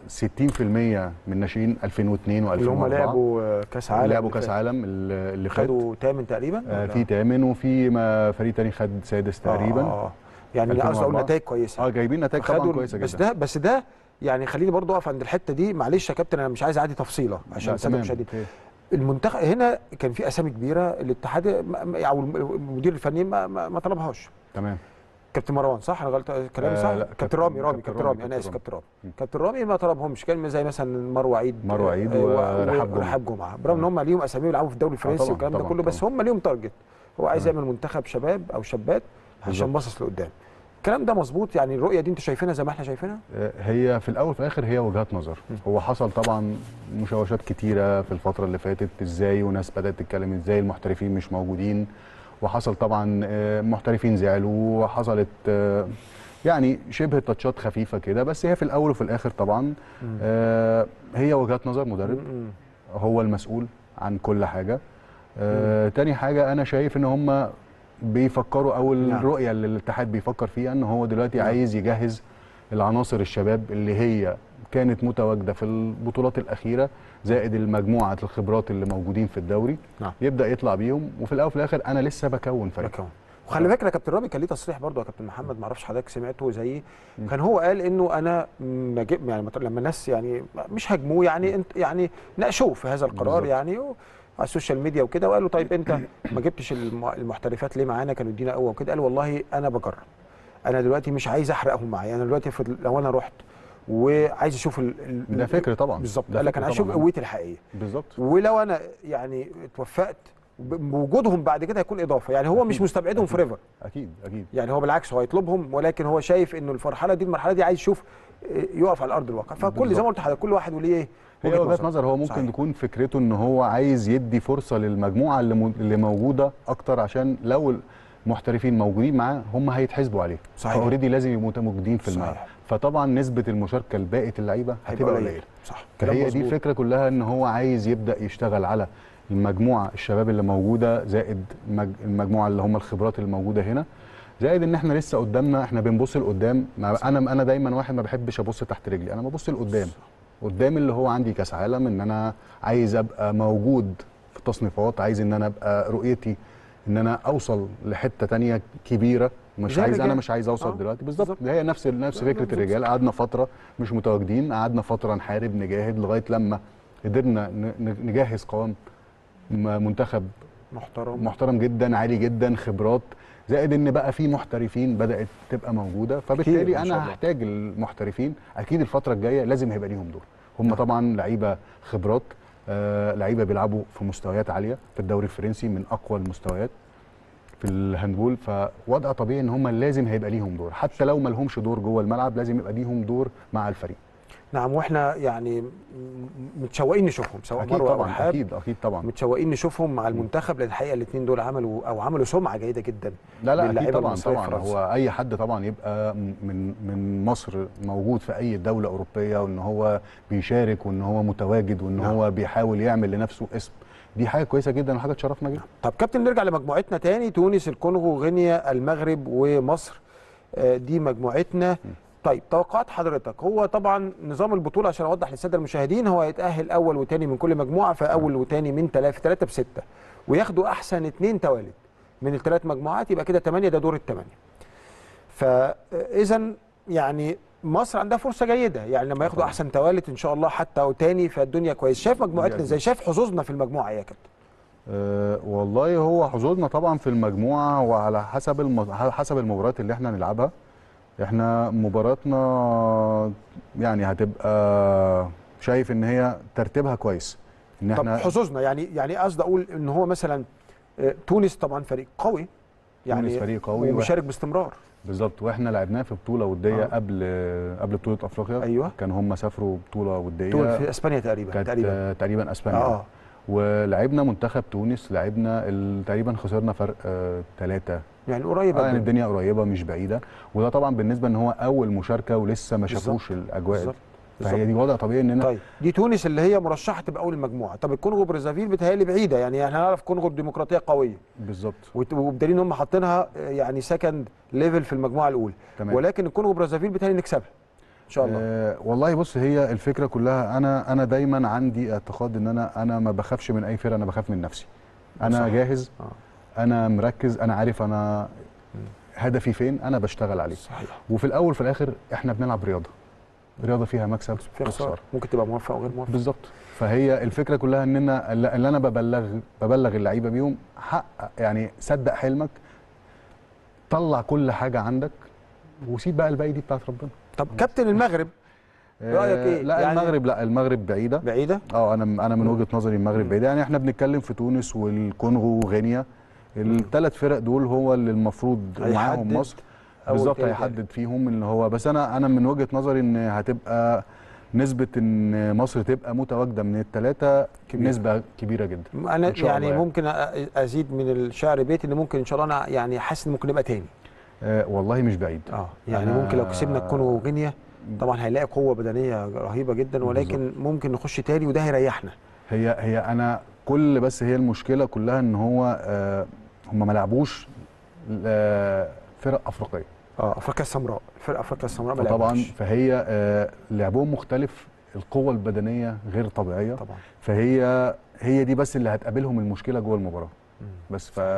من ناشئين 2002 و2004 اللي هم لعبوا آه، كاس عالم لعبوا اللي كاس فات. عالم اللي اللي فات خدوا ثامن تقريبا آه ولا؟ في تامن وفي ما فريق تاني خد سادس تقريبا آه آه. يعني قصدي اقول 2004. نتائج كويسه اه جايبين نتائج طبعا خدوا كويسه بس جدا ده بس ده يعني خليني برضو اقف عند الحته دي معلش يا كابتن انا مش عايز اعدي تفصيله عشان لا، الساده تمام. المشاهدين أوكي. المنتخب هنا كان في اسامي كبيره الاتحاد ما- ما- او المدير الفني ما, ما, ما طلبهاش تمام كابتن مروان صح انا غلط كلامي آه، صح لا، كابتن كابتن- رامي رامي كابتن كابتن رامي، رامي انا كابتن اسف رامي. كابتن رامي م. كابتن رامي ما طلبهمش كان زي مثلا مروه عيد مروه عيد آه، ورحاب جمعة. ورحاب جمعه برغم ان هم ليهم اسامي بيلعبوا في الدوري الفرنسي طبعاً، والكلام ده طبعاً، كله بس طبعاً. هم ليهم تارجت هو عايز تمام. يعمل منتخب شباب او شابات عشان بالظبط. باصص لقدام الكلام ده مظبوط يعني الرؤيه دي انتوا شايفينها زي ما احنا شايفينها آه، هي في الاول وفي الاخر هي وجهات نظر هو حصل طبعا مشوشات كتيره في الفتره اللي فاتت ازاي وناس بدات تتكلم ازاي المحترفين مش موجودين وحصل طبعا آه، محترفين زعلوا وحصلت آه، يعني شبه تاتشات خفيفه كده بس هي في الاول وفي الاخر طبعا آه، هي وجهات نظر مدرب م- م. هو المسؤول عن كل حاجه آه تاني حاجه انا شايف ان هم بيفكروا او نعم. الرؤيه اللي الاتحاد بيفكر فيها ان هو دلوقتي نعم. عايز يجهز العناصر الشباب اللي هي كانت متواجده في البطولات الاخيره زائد المجموعه الخبرات اللي موجودين في الدوري نعم. يبدا يطلع بيهم وفي الاول وفي الاخر انا لسه بكون فريق بكون وخلي بالك يا كابتن رامي كان ليه تصريح برضه يا كابتن محمد ما اعرفش حضرتك سمعته زيي كان هو قال انه انا ما جب يعني مت- لما الناس يعني مش هاجموه يعني انت يعني ناقشوه في هذا القرار بالظبط. يعني و- على السوشيال ميديا وكده وقالوا طيب انت ما جبتش الم- المحترفات ليه معانا كانوا يدينا قوه وكده قال والله انا بجرب انا دلوقتي مش عايز احرقهم معايا انا دلوقتي افرض لو انا رحت وعايز اشوف ال- ال- ده فكر طبعا بالظبط ده قال لك فكر انا عايز اشوف طبعاً. قوتي الحقيقيه بالظبط ولو انا يعني اتوفقت ب- بوجودهم بعد كده هيكون اضافه يعني هو مش أكيد. مستبعدهم أكيد. فوريفر اكيد اكيد يعني هو بالعكس هو هيطلبهم ولكن هو شايف انه المرحله دي المرحله دي عايز يشوف آه، يقف على ارض الواقع فكل زي بالظبط. ما قلت لحضرتك كل واحد وليه ايه هي وجهه نظر هو ممكن صحيح. تكون فكرته ان هو عايز يدي فرصه للمجموعه اللي مو- اللي موجوده اكتر عشان لو المحترفين موجودين معاه هم هيتحاسبوا عليه صحيح. فاوريدي لازم يبقوا موجودين في الملعب صحيح. فطبعا نسبه المشاركه لباقي اللعيبه هيبقى هتبقى قليل قليله صح كلام فهي دي مظبوط. الفكره كلها ان هو عايز يبدا يشتغل على المجموعه الشباب اللي موجوده زائد مج- المجموعه اللي هم الخبرات اللي موجوده هنا زائد ان احنا لسه قدامنا احنا بنبص لقدام ما- انا انا دايما واحد ما بحبش ابص تحت رجلي انا ببص لقدام قدام اللي هو عندي كاس عالم ان انا عايز ابقى موجود في التصنيفات عايز ان انا ابقى رؤيتي ان انا اوصل لحته تانية كبيره مش زي عايز انا الرجال. مش عايز اوصل آه، دلوقتي بالظبط بالظبط. هي نفس نفس لا، فكره بالظبط. الرجال قعدنا فتره مش متواجدين قعدنا فتره نحارب نجاهد لغايه لما قدرنا ن- ن- نجهز قوام م- منتخب محترم محترم جدا عالي جدا خبرات زائد ان بقى في محترفين بدات تبقى موجوده ما فبالتالي شاء انا الله. هحتاج المحترفين اكيد الفتره الجايه لازم هيبقى ليهم دور هم نعم. طبعا لعيبه خبرات آه لعيبه بيلعبوا في مستويات عاليه في الدوري الفرنسي من اقوى المستويات في الهاندبول فوضع طبيعي ان هم لازم هيبقى ليهم دور حتى لو ما لهمش دور جوه الملعب لازم يبقى ليهم دور مع الفريق نعم واحنا يعني م- متشوقين نشوفهم سواء اكيد مروه او طبعا رحاب اكيد اكيد طبعا متشوقين نشوفهم مع المنتخب لان الحقيقه الاثنين دول عملوا او عملوا سمعه جيده جدا لا لا اكيد للاعيبة طبعا المصرية في طبعا فرنسا. هو اي حد طبعا يبقى من من مصر موجود في اي دوله اوروبيه وان هو بيشارك وان هو متواجد وان نعم. هو بيحاول يعمل لنفسه اسم دي حاجه كويسه جدا وحاجه تشرفنا جدا طب كابتن نرجع لمجموعتنا تاني تونس الكونغو غينيا المغرب ومصر آه، دي مجموعتنا طيب توقعات حضرتك هو طبعا نظام البطوله عشان اوضح للساده المشاهدين هو هيتاهل اول وتاني من كل مجموعه فاول وتاني من ثلاثه ثلاثه بسته وياخدوا احسن اثنين توالد من الثلاث مجموعات يبقى كده ثمانيه ده دور الثمانيه فاذا يعني مصر عندها فرصه جيده يعني لما ياخدوا طبعاً. احسن توالد ان شاء الله حتى وتاني فالدنيا كويس شايف مجموعتنا دي ازاي شايف حظوظنا في المجموعه إيه يا كابتن أه والله هو حظوظنا طبعا في المجموعه وعلى حسب الم... حسب المباريات اللي احنا نلعبها احنا مباراتنا يعني هتبقى شايف ان هي ترتيبها كويس ان طب احنا حظوظنا يعني يعني قصدي اقول ان هو مثلا آه، تونس طبعا فريق قوي يعني تونس فريق قوي ومشارك باستمرار بالظبط واحنا لعبناه في بطوله وديه آه. قبل قبل بطوله افريقيا ايوه كان هم سافروا بطوله وديه تونس في اسبانيا تقريبا كانت تقريبا تقريبا تقريبا اسبانيا اه ولعبنا منتخب تونس لعبنا ال- تقريبا خسرنا فرق ثلاثة يعني قريبه آه يعني الدنيا. الدنيا قريبه مش بعيده وده طبعا بالنسبه ان هو اول مشاركه ولسه ما بالظبط. شافوش الاجواء بالظبط دي. فهي دي وضع طبيعي اننا طيب دي تونس اللي هي مرشحه تبقى اول المجموعه طب الكونغو برازافيل بتهيألي بعيده يعني احنا نعرف كونغو الديمقراطيه قويه بالظبط وت- وبدليل ان هم حاطينها آه، يعني سكند ليفل في المجموعه الاولى تمام ولكن الكونغو برازافيل بتهيألي نكسبها ان شاء الله آه والله بص هي الفكره كلها انا انا دايما عندي اعتقاد ان انا انا ما بخافش من اي فرقه انا بخاف من نفسي انا صح. جاهز آه. انا مركز انا عارف انا هدفي فين انا بشتغل عليه صحيح وفي الاول وفي الاخر احنا بنلعب رياضه رياضه فيها مكسب في خساره وخساره ممكن تبقى موفق او غير موفق بالظبط فهي الفكره كلها ان انا اللي انا ببلغ ببلغ اللعيبه بيهم حقق يعني صدق حلمك طلع كل حاجه عندك وسيب بقى الباقي دي بتاعت ربنا طب كابتن المغرب رأيك إيه؟ لا يعني- المغرب لا المغرب بعيده بعيده اه انا انا من مم. وجهه نظري المغرب مم. بعيده يعني احنا بنتكلم في تونس والكونغو وغينيا الثلاث فرق دول هو اللي المفروض هيحدد معاهم مصر أول بالظبط تاني هيحدد فيهم ان هو بس انا انا من وجهه نظري ان هتبقى نسبه ان مصر تبقى متواجده من الثلاثه كبيرة. نسبه كبيره جدا انا إن شاء يعني الله يعني. ممكن أ- ازيد من الشعر بيت ان ممكن ان شاء الله انا يعني حاسس ان ممكن نبقى تاني آه والله مش بعيد اه يعني أنا- ممكن لو كسبنا الكونغو وغينيا طبعا هيلاقي قوه بدنيه رهيبه جدا ولكن ممكن نخش تاني وده هيريحنا هي هي انا كل بس هي المشكله كلها ان هو آه هم ما لعبوش آه فرق افريقيه اه افريقيا السمراء الفرقه افريقيا السمراء ما فطبعا لعبوش. فهي آه لعبهم مختلف القوه البدنيه غير طبيعيه طبعا فهي هي دي بس اللي هتقابلهم المشكله جوه المباراه مم. بس ف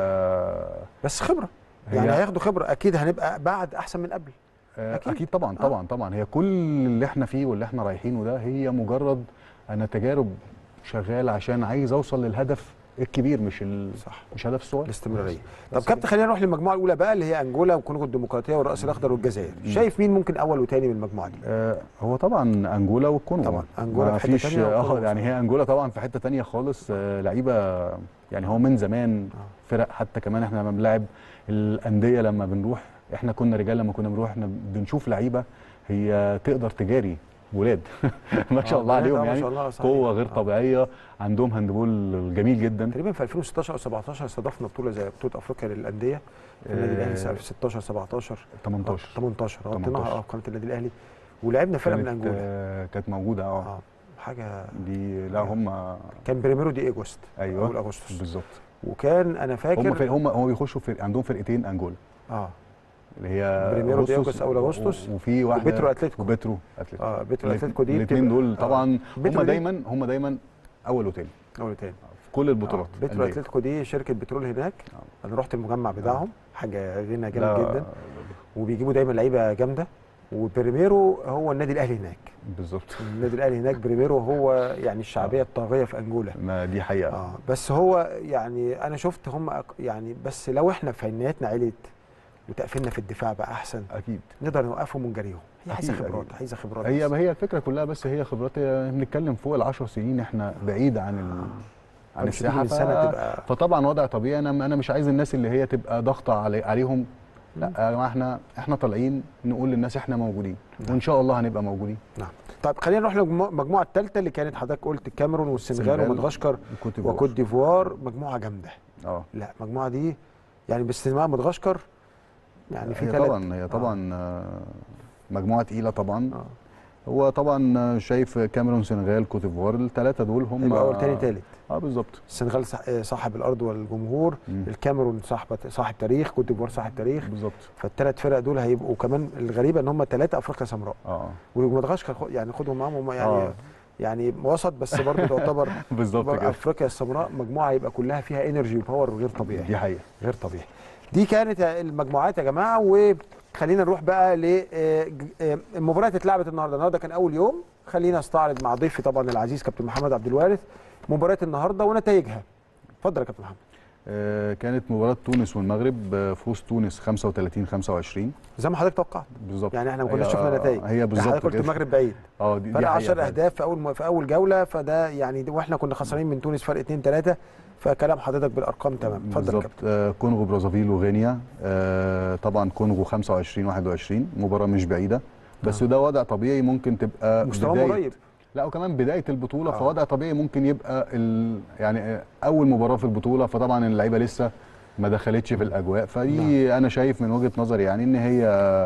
بس خبره هي- يعني هياخدوا خبره اكيد هنبقى بعد احسن من قبل آه، أكيد. اكيد طبعا آه. طبعا طبعا هي كل اللي احنا فيه واللي احنا رايحينه ده هي مجرد انا تجارب شغال عشان عايز اوصل للهدف الكبير مش ال... صح مش هدف صغير الاستمراريه طب بس كابتن خلينا نروح للمجموعه الاولى بقى اللي هي انجولا والكونغو الديمقراطيه والراس الاخضر والجزائر مم. شايف مين ممكن اول وتاني من المجموعه دي آه هو طبعا انجولا والكونغو طبعا أنجولا ما في حتة فيش تانية والكونغو اه يعني هي انجولا طبعا في حته تانية خالص آه لعيبه يعني هو من زمان آه. فرق حتى كمان احنا لما بنلعب الانديه لما بنروح احنا كنا رجال لما كنا بنروح احنا بنشوف لعيبه هي تقدر تجاري ولاد ما شاء آه، الله عليهم ما يعني شاء الله صحيح. قوه غير آه. طبيعيه عندهم هاندبول جميل جدا تقريبا في 2016 او 17 استضفنا بطوله زي بطوله افريقيا للانديه في النادي الاهلي آه، في 16 17 18 18 اه 18. قلناها اه في قناه النادي الاهلي ولعبنا فرقه من كانت انجولا آه، كانت موجوده اه اه حاجه دي لا هم كان بريميرو دي ايجوست ايوه اول اغسطس بالظبط وكان انا هم فاكر فرق هم هم بيخشوا فرق عندهم فرقتين انجولا اه اللي هي بريميرو دي أغسطس أوجست أول و- أغسطس وفي واحده وبيترو أتلتيكو. وبيترو اتلتيكو اه بيترو الات- اتلتيكو دي الاثنين بتبقى- دول آه. طبعا بيترو هم دي- دايما هم دايما اول وتاني اول تاني في كل البطولات آه. بيترو أندية. اتلتيكو دي شركه بترول هناك آه. انا رحت المجمع بتاعهم حاجه غنى لا، جامد جدا وبيجيبوا دايما لعيبه جامده وبريميرو هو النادي الاهلي هناك بالظبط النادي الاهلي هناك بريميرو هو يعني الشعبيه الطاغيه في انجولا ما دي حقيقه اه بس هو يعني انا شفت هم أق- يعني بس لو احنا في نهايتنا عيله وتقفلنا في الدفاع بقى احسن اكيد نقدر نوقفهم ونجريهم هي عايزه أكيد، خبرات أكيد. عايزه خبرات هي بس. هي الفكره كلها بس هي خبرات هي بنتكلم فوق ال 10 سنين احنا بعيد عن ال... عن مش تيجي الساحه من ف... سنه تبقى فطبعا وضع طبيعي انا انا مش عايز الناس اللي هي تبقى ضاغطه علي... عليهم لا يا جماعه احنا احنا طالعين نقول للناس احنا موجودين نعم. وان شاء الله هنبقى موجودين نعم طيب خلينا نروح للمجموعه الثالثه اللي كانت حضرتك قلت الكاميرون والسنغال السنغال ومدغشقر وكوت ديفوار. وكوت ديفوار مجموعه جامده اه لا المجموعه دي يعني باستثناء مدغشقر يعني في هي ثلاث طبعا هي طبعا آه. مجموعه تقيله طبعا آه. هو طبعا آه، شايف كاميرون سنغال كوت ديفوار الثلاثه دول هم يبقى اول تاني تالت اه بالظبط السنغال صح- آه، صاحب الارض والجمهور مم. الكاميرون صاحب صاحب تاريخ كوت ديفوار صاحب تاريخ بالظبط فالثلاث فرق دول هيبقوا كمان الغريبه ان هم ثلاثه افريقيا سمراء اه ومدغشقر خد- يعني خدهم معاهم هم يعني آه. يعني وسط بس برضه تعتبر بالظبط بر- كده افريقيا السمراء مجموعه يبقى كلها فيها انرجي وباور غير طبيعي دي حقيقه غير طبيعي دي كانت المجموعات يا جماعه وخلينا نروح بقى للمباريات اتلعبت النهارده النهارده كان اول يوم خلينا استعرض مع ضيفي طبعا العزيز كابتن محمد عبد الوارث مباراه النهارده ونتائجها اتفضل يا كابتن محمد آه كانت مباراه تونس والمغرب آه، فوز تونس 35 25 زي ما حضرتك توقعت بالظبط يعني احنا ما كناش هي- شفنا نتائج هي بالظبط حضرتك قلت كده. المغرب بعيد اه دي, دي فرق حقيقة 10 فعلا. اهداف في اول في اول جوله فده يعني دي واحنا كنا خسرانين من تونس فرق 2 3 فكلام حضرتك بالارقام تمام اتفضل يا بالظبط كابتن آه كونغو برازافيل وغينيا آه طبعا كونغو 25 21 مباراه مش بعيده بس آه. ده وضع طبيعي ممكن تبقى مستواهم بداية- قريب لا وكمان بدايه البطوله آه. فوضع طبيعي ممكن يبقى ال... يعني آه، اول مباراه في البطوله فطبعا اللعيبه لسه ما دخلتش في الاجواء فدي انا شايف من وجهه نظري يعني ان هي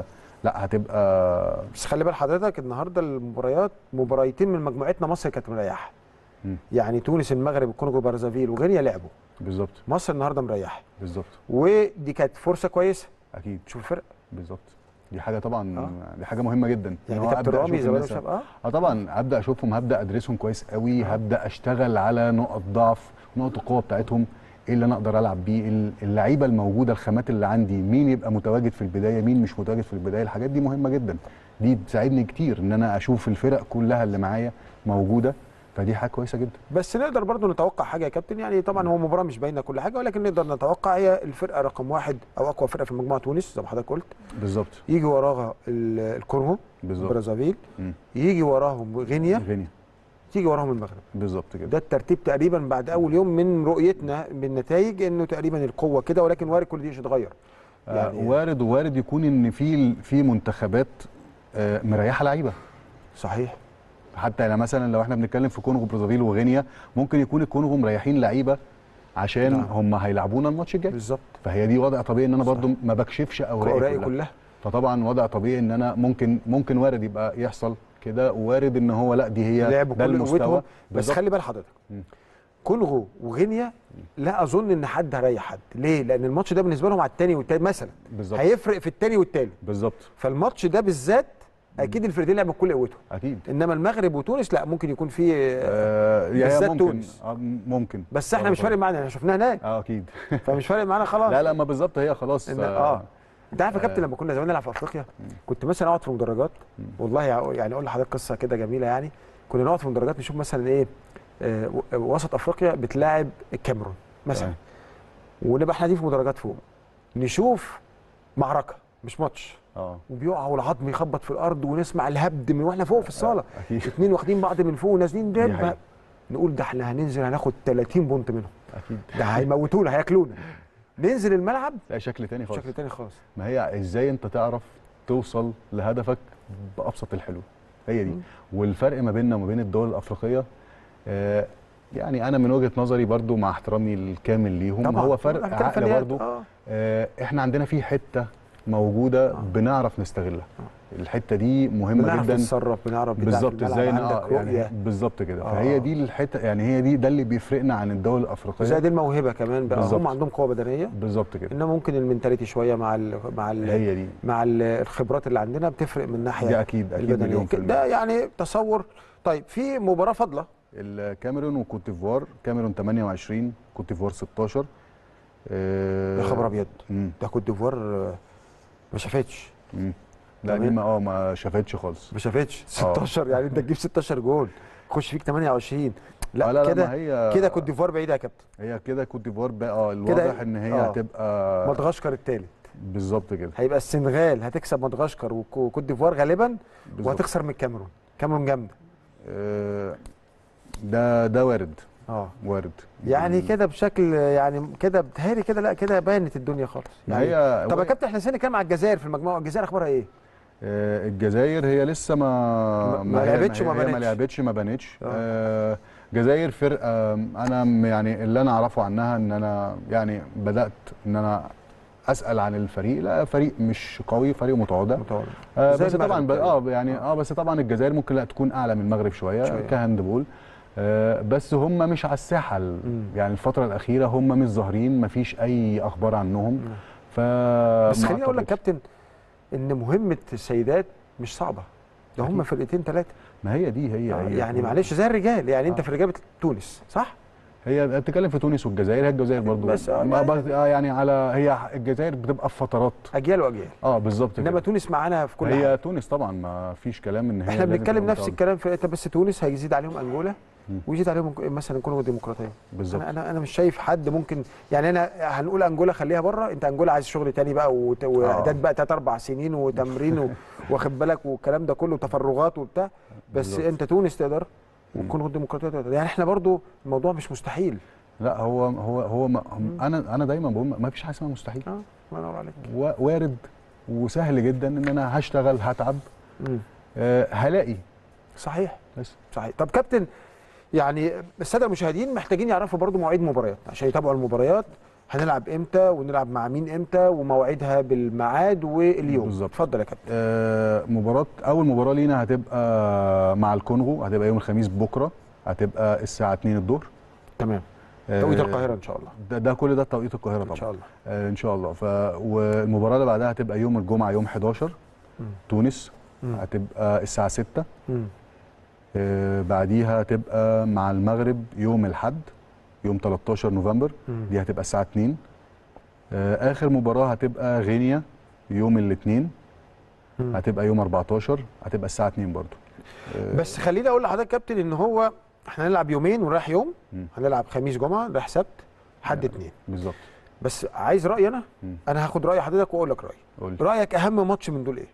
لا هتبقى بس خلي بال حضرتك النهارده المباريات مباريتين من مجموعتنا مصر كانت مريحه مم. يعني تونس المغرب الكونغو برازافيل وغينيا لعبوا بالظبط مصر النهارده مريحه بالظبط ودي كانت فرصه كويسه اكيد تشوف الفرق بالظبط دي حاجه طبعا آه. دي حاجه مهمه جدا إن يعني هو كابتن أبدأ رامي أشوف زمان الناس- شاب اه اه طبعا ابدا اشوفهم هبدا ادرسهم كويس قوي آه. هبدا اشتغل على نقط ضعف نقط القوه بتاعتهم ايه اللي انا اقدر العب بيه ال- اللعيبه الموجوده الخامات اللي عندي مين يبقى متواجد في البدايه مين مش متواجد في البدايه الحاجات دي مهمه جدا دي بتساعدني كتير ان انا اشوف الفرق كلها اللي معايا موجوده فدي حاجه كويسه جدا بس نقدر برضو نتوقع حاجه يا كابتن يعني طبعا هو مباراه مش باينه كل حاجه ولكن نقدر نتوقع هي الفرقه رقم واحد او اقوى فرقه في المجموعه تونس زي ما حضرتك قلت بالظبط يجي وراها ال- الكونغو بالظبط برازافيل مم. يجي وراهم غينيا غينيا تيجي وراهم المغرب بالظبط كده ده الترتيب تقريبا بعد اول يوم من رؤيتنا بالنتائج انه تقريبا القوه كده ولكن وارد كل دي يتغير يعني يعني وارد وارد يكون ان في في منتخبات آه، مريحه لعيبه صحيح حتى يعني مثلا لو احنا بنتكلم في كونغو برازافيل وغينيا ممكن يكون الكونغو مريحين لعيبه عشان نعم. هم هيلعبونا الماتش الجاي بالظبط فهي دي وضع طبيعي ان انا صح. برضو ما بكشفش اوراقي اوراقي كلها. كلها فطبعا وضع طبيعي ان انا ممكن ممكن وارد يبقى يحصل كده وارد ان هو لا دي هي لعبوا ده كل المستوى قوتهم بس بالظبط. خلي بال حضرتك مم. كونغو وغينيا لا اظن ان حد هيريح حد ليه لان الماتش ده بالنسبه لهم على الثاني والثالث مثلا بالظبط هيفرق في الثاني والثالث بالظبط فالماتش ده بالذات اكيد الفرقتين لعبوا بكل قوتهم اكيد انما المغرب وتونس لا ممكن يكون في آه يا بالذات ممكن تونس. آه ممكن بس احنا آه مش فارق معانا احنا شفناها هناك اه اكيد فمش فارق معانا خلاص لا لا ما بالظبط هي خلاص إن اه انت عارف يا كابتن لما كنا زمان نلعب في افريقيا كنت مثلا اقعد في مدرجات والله يع- يعني اقول لحضرتك قصه كده جميله يعني كنا نقعد في مدرجات نشوف مثلا ايه آه و- وسط افريقيا بتلاعب الكاميرون مثلا تمام. ونبقى احنا قاعدين في مدرجات فوق نشوف معركه مش ماتش اه وبيقع والعظم يخبط في الارض ونسمع الهبد من واحنا فوق في الصاله اكيد اتنين واخدين بعض من فوق ونازلين دي دب حقيقة. نقول ده احنا هننزل هناخد 30 بونت منهم اكيد ده هيموتونا هياكلونا ننزل الملعب لا شكل تاني خالص بشكل تاني خالص ما هي ازاي انت تعرف توصل لهدفك بابسط الحلول هي دي مم. والفرق ما بيننا وما بين الدول الافريقيه آه يعني انا من وجهه نظري برضو مع احترامي الكامل ليهم هو فرق إحنا بنتكلم عقل فنيات. برضو آه. آه احنا عندنا في حته موجوده آه. بنعرف نستغلها الحته دي مهمه بنعرف جدا نتصرف بنعرف بتاع في بالظبط الملعب، ازاي عندك نع- يعني رؤيه بالظبط كده آه. فهي دي الحته يعني هي دي ده اللي بيفرقنا عن الدول الافريقيه زي دي الموهبه كمان بقى بالظبط. هم عندهم قوه بدنيه بالظبط كده انما ممكن المنتاليتي شويه مع ال مع ال هي دي مع ال الخبرات اللي عندنا بتفرق من ناحيه دي اكيد اكيد البدنيه مليون في ده المية يعني تصور طيب في مباراه فاضله الكاميرون وكوت ديفوار كاميرون 28 كوت ديفوار 16 آه، يا خبر ابيض مم، ده كوت ديفوار آه، ما شافتش مم. لا دي تمام. ما اه ما شافتش خالص ما شافتش 16 يعني انت تجيب 16 جول تخش فيك 28 لا, آه، لا لا كده ما هي كده كوت ديفوار بعيده يا كابتن هي كده كوت ديفوار بقى اه الواضح ان هي آه. هتبقى مدغشقر الثالث بالظبط كده هيبقى السنغال هتكسب مدغشقر وك- وكوت ديفوار غالبا بالظبط. وهتخسر من الكاميرون الكاميرون جامده آه، ده ده وارد اه وارد يعني كده بشكل يعني كده بتهيألي كده لا كده بانت الدنيا خالص ما يعني هي طب يا كابتن احنا نسينا نتكلم على الجزائر في المجموعه الجزائر اخبارها ايه؟ آه، الجزائر هي لسه ما ما- ما هي- لعبتش وما هي ما بنتش. لعبتش ما بنتش آه. آه، الجزائر فرقه انا م- يعني اللي انا اعرفه عنها ان انا يعني بدات ان انا اسال عن الفريق لا فريق مش قوي فريق متواضع متواضع آه زي بس طبعا المغرب ب... اه تقريباً. يعني اه بس طبعا الجزائر ممكن لا تكون اعلى من المغرب شويه, شوية. شوية. كهاندبول آه بس هم مش على الساحه ال- مم. يعني الفتره الاخيره هم مش ظاهرين ما فيش اي اخبار عنهم مم. ف بس ما خليني اقول لك أعتقدش. كابتن ان مهمه السيدات مش صعبه ده هم أكيد. فرقتين ثلاثه ما هي دي هي, هي يعني معلش زي الرجال يعني انت آه. في رجاله تونس صح؟ هي بتتكلم في تونس والجزائر هي الجزائر برضو بس آه، ما يعني- بس آه يعني على هي الجزائر بتبقى في فترات اجيال واجيال اه بالظبط انما كده تونس معانا في كل هي حاجه تونس طبعا ما فيش كلام ان هي احنا لازم بنتكلم تبقى نفس متواضعة. الكلام في انت بس تونس هيزيد عليهم انجولا مم. ويزيد عليهم مثلا الكونغو الديمقراطيه بالظبط انا انا انا مش شايف حد ممكن يعني انا هنقول انجولا خليها بره انت انجولا عايز شغل تاني بقى وت- واعداد بقى ثلاث اربع سنين وتمرين و- واخد بالك والكلام ده كله تفرغات وبتاع بس بالظبط. انت تونس تقدر مم. والكونغو الديمقراطيه تقدر يعني احنا برضو الموضوع مش مستحيل لا هو هو هو ما مم. انا انا دايما بقول ما فيش حاجه اسمها مستحيل اه الله ينور عليك و- وارد وسهل جدا ان انا هشتغل هتعب مم. أه هلاقي صحيح بس صحيح طب كابتن يعني الساده المشاهدين محتاجين يعرفوا برضو مواعيد مباريات عشان يتابعوا المباريات هنلعب امتى ونلعب مع مين امتى ومواعيدها بالميعاد واليوم بالظبط. اتفضل يا كابتن أه مباراه اول مباراه لينا هتبقى مع الكونغو هتبقى يوم الخميس بكره هتبقى الساعه 2 الظهر تمام آه، توقيت القاهره ان شاء الله ده, ده كل ده توقيت القاهره ان طبعا شاء الله آه ان شاء الله ف والمباراه اللي بعدها هتبقى يوم الجمعه يوم 11 مم. تونس مم. هتبقى الساعه 6 مم. آه بعديها هتبقى مع المغرب يوم الاحد يوم 13 نوفمبر مم. دي هتبقى الساعه 2 آه اخر مباراه هتبقى غينيا يوم الاثنين مم. هتبقى يوم 14 هتبقى الساعه 2 برضو آه بس خليني اقول لحضرتك كابتن ان هو احنا هنلعب يومين ورايح يوم مم. هنلعب خميس جمعه رايح سبت حد اتنين بالظبط بس عايز رايي انا مم. انا هاخد راي حضرتك واقول لك رايي قول لي. رايك اهم ماتش من دول ايه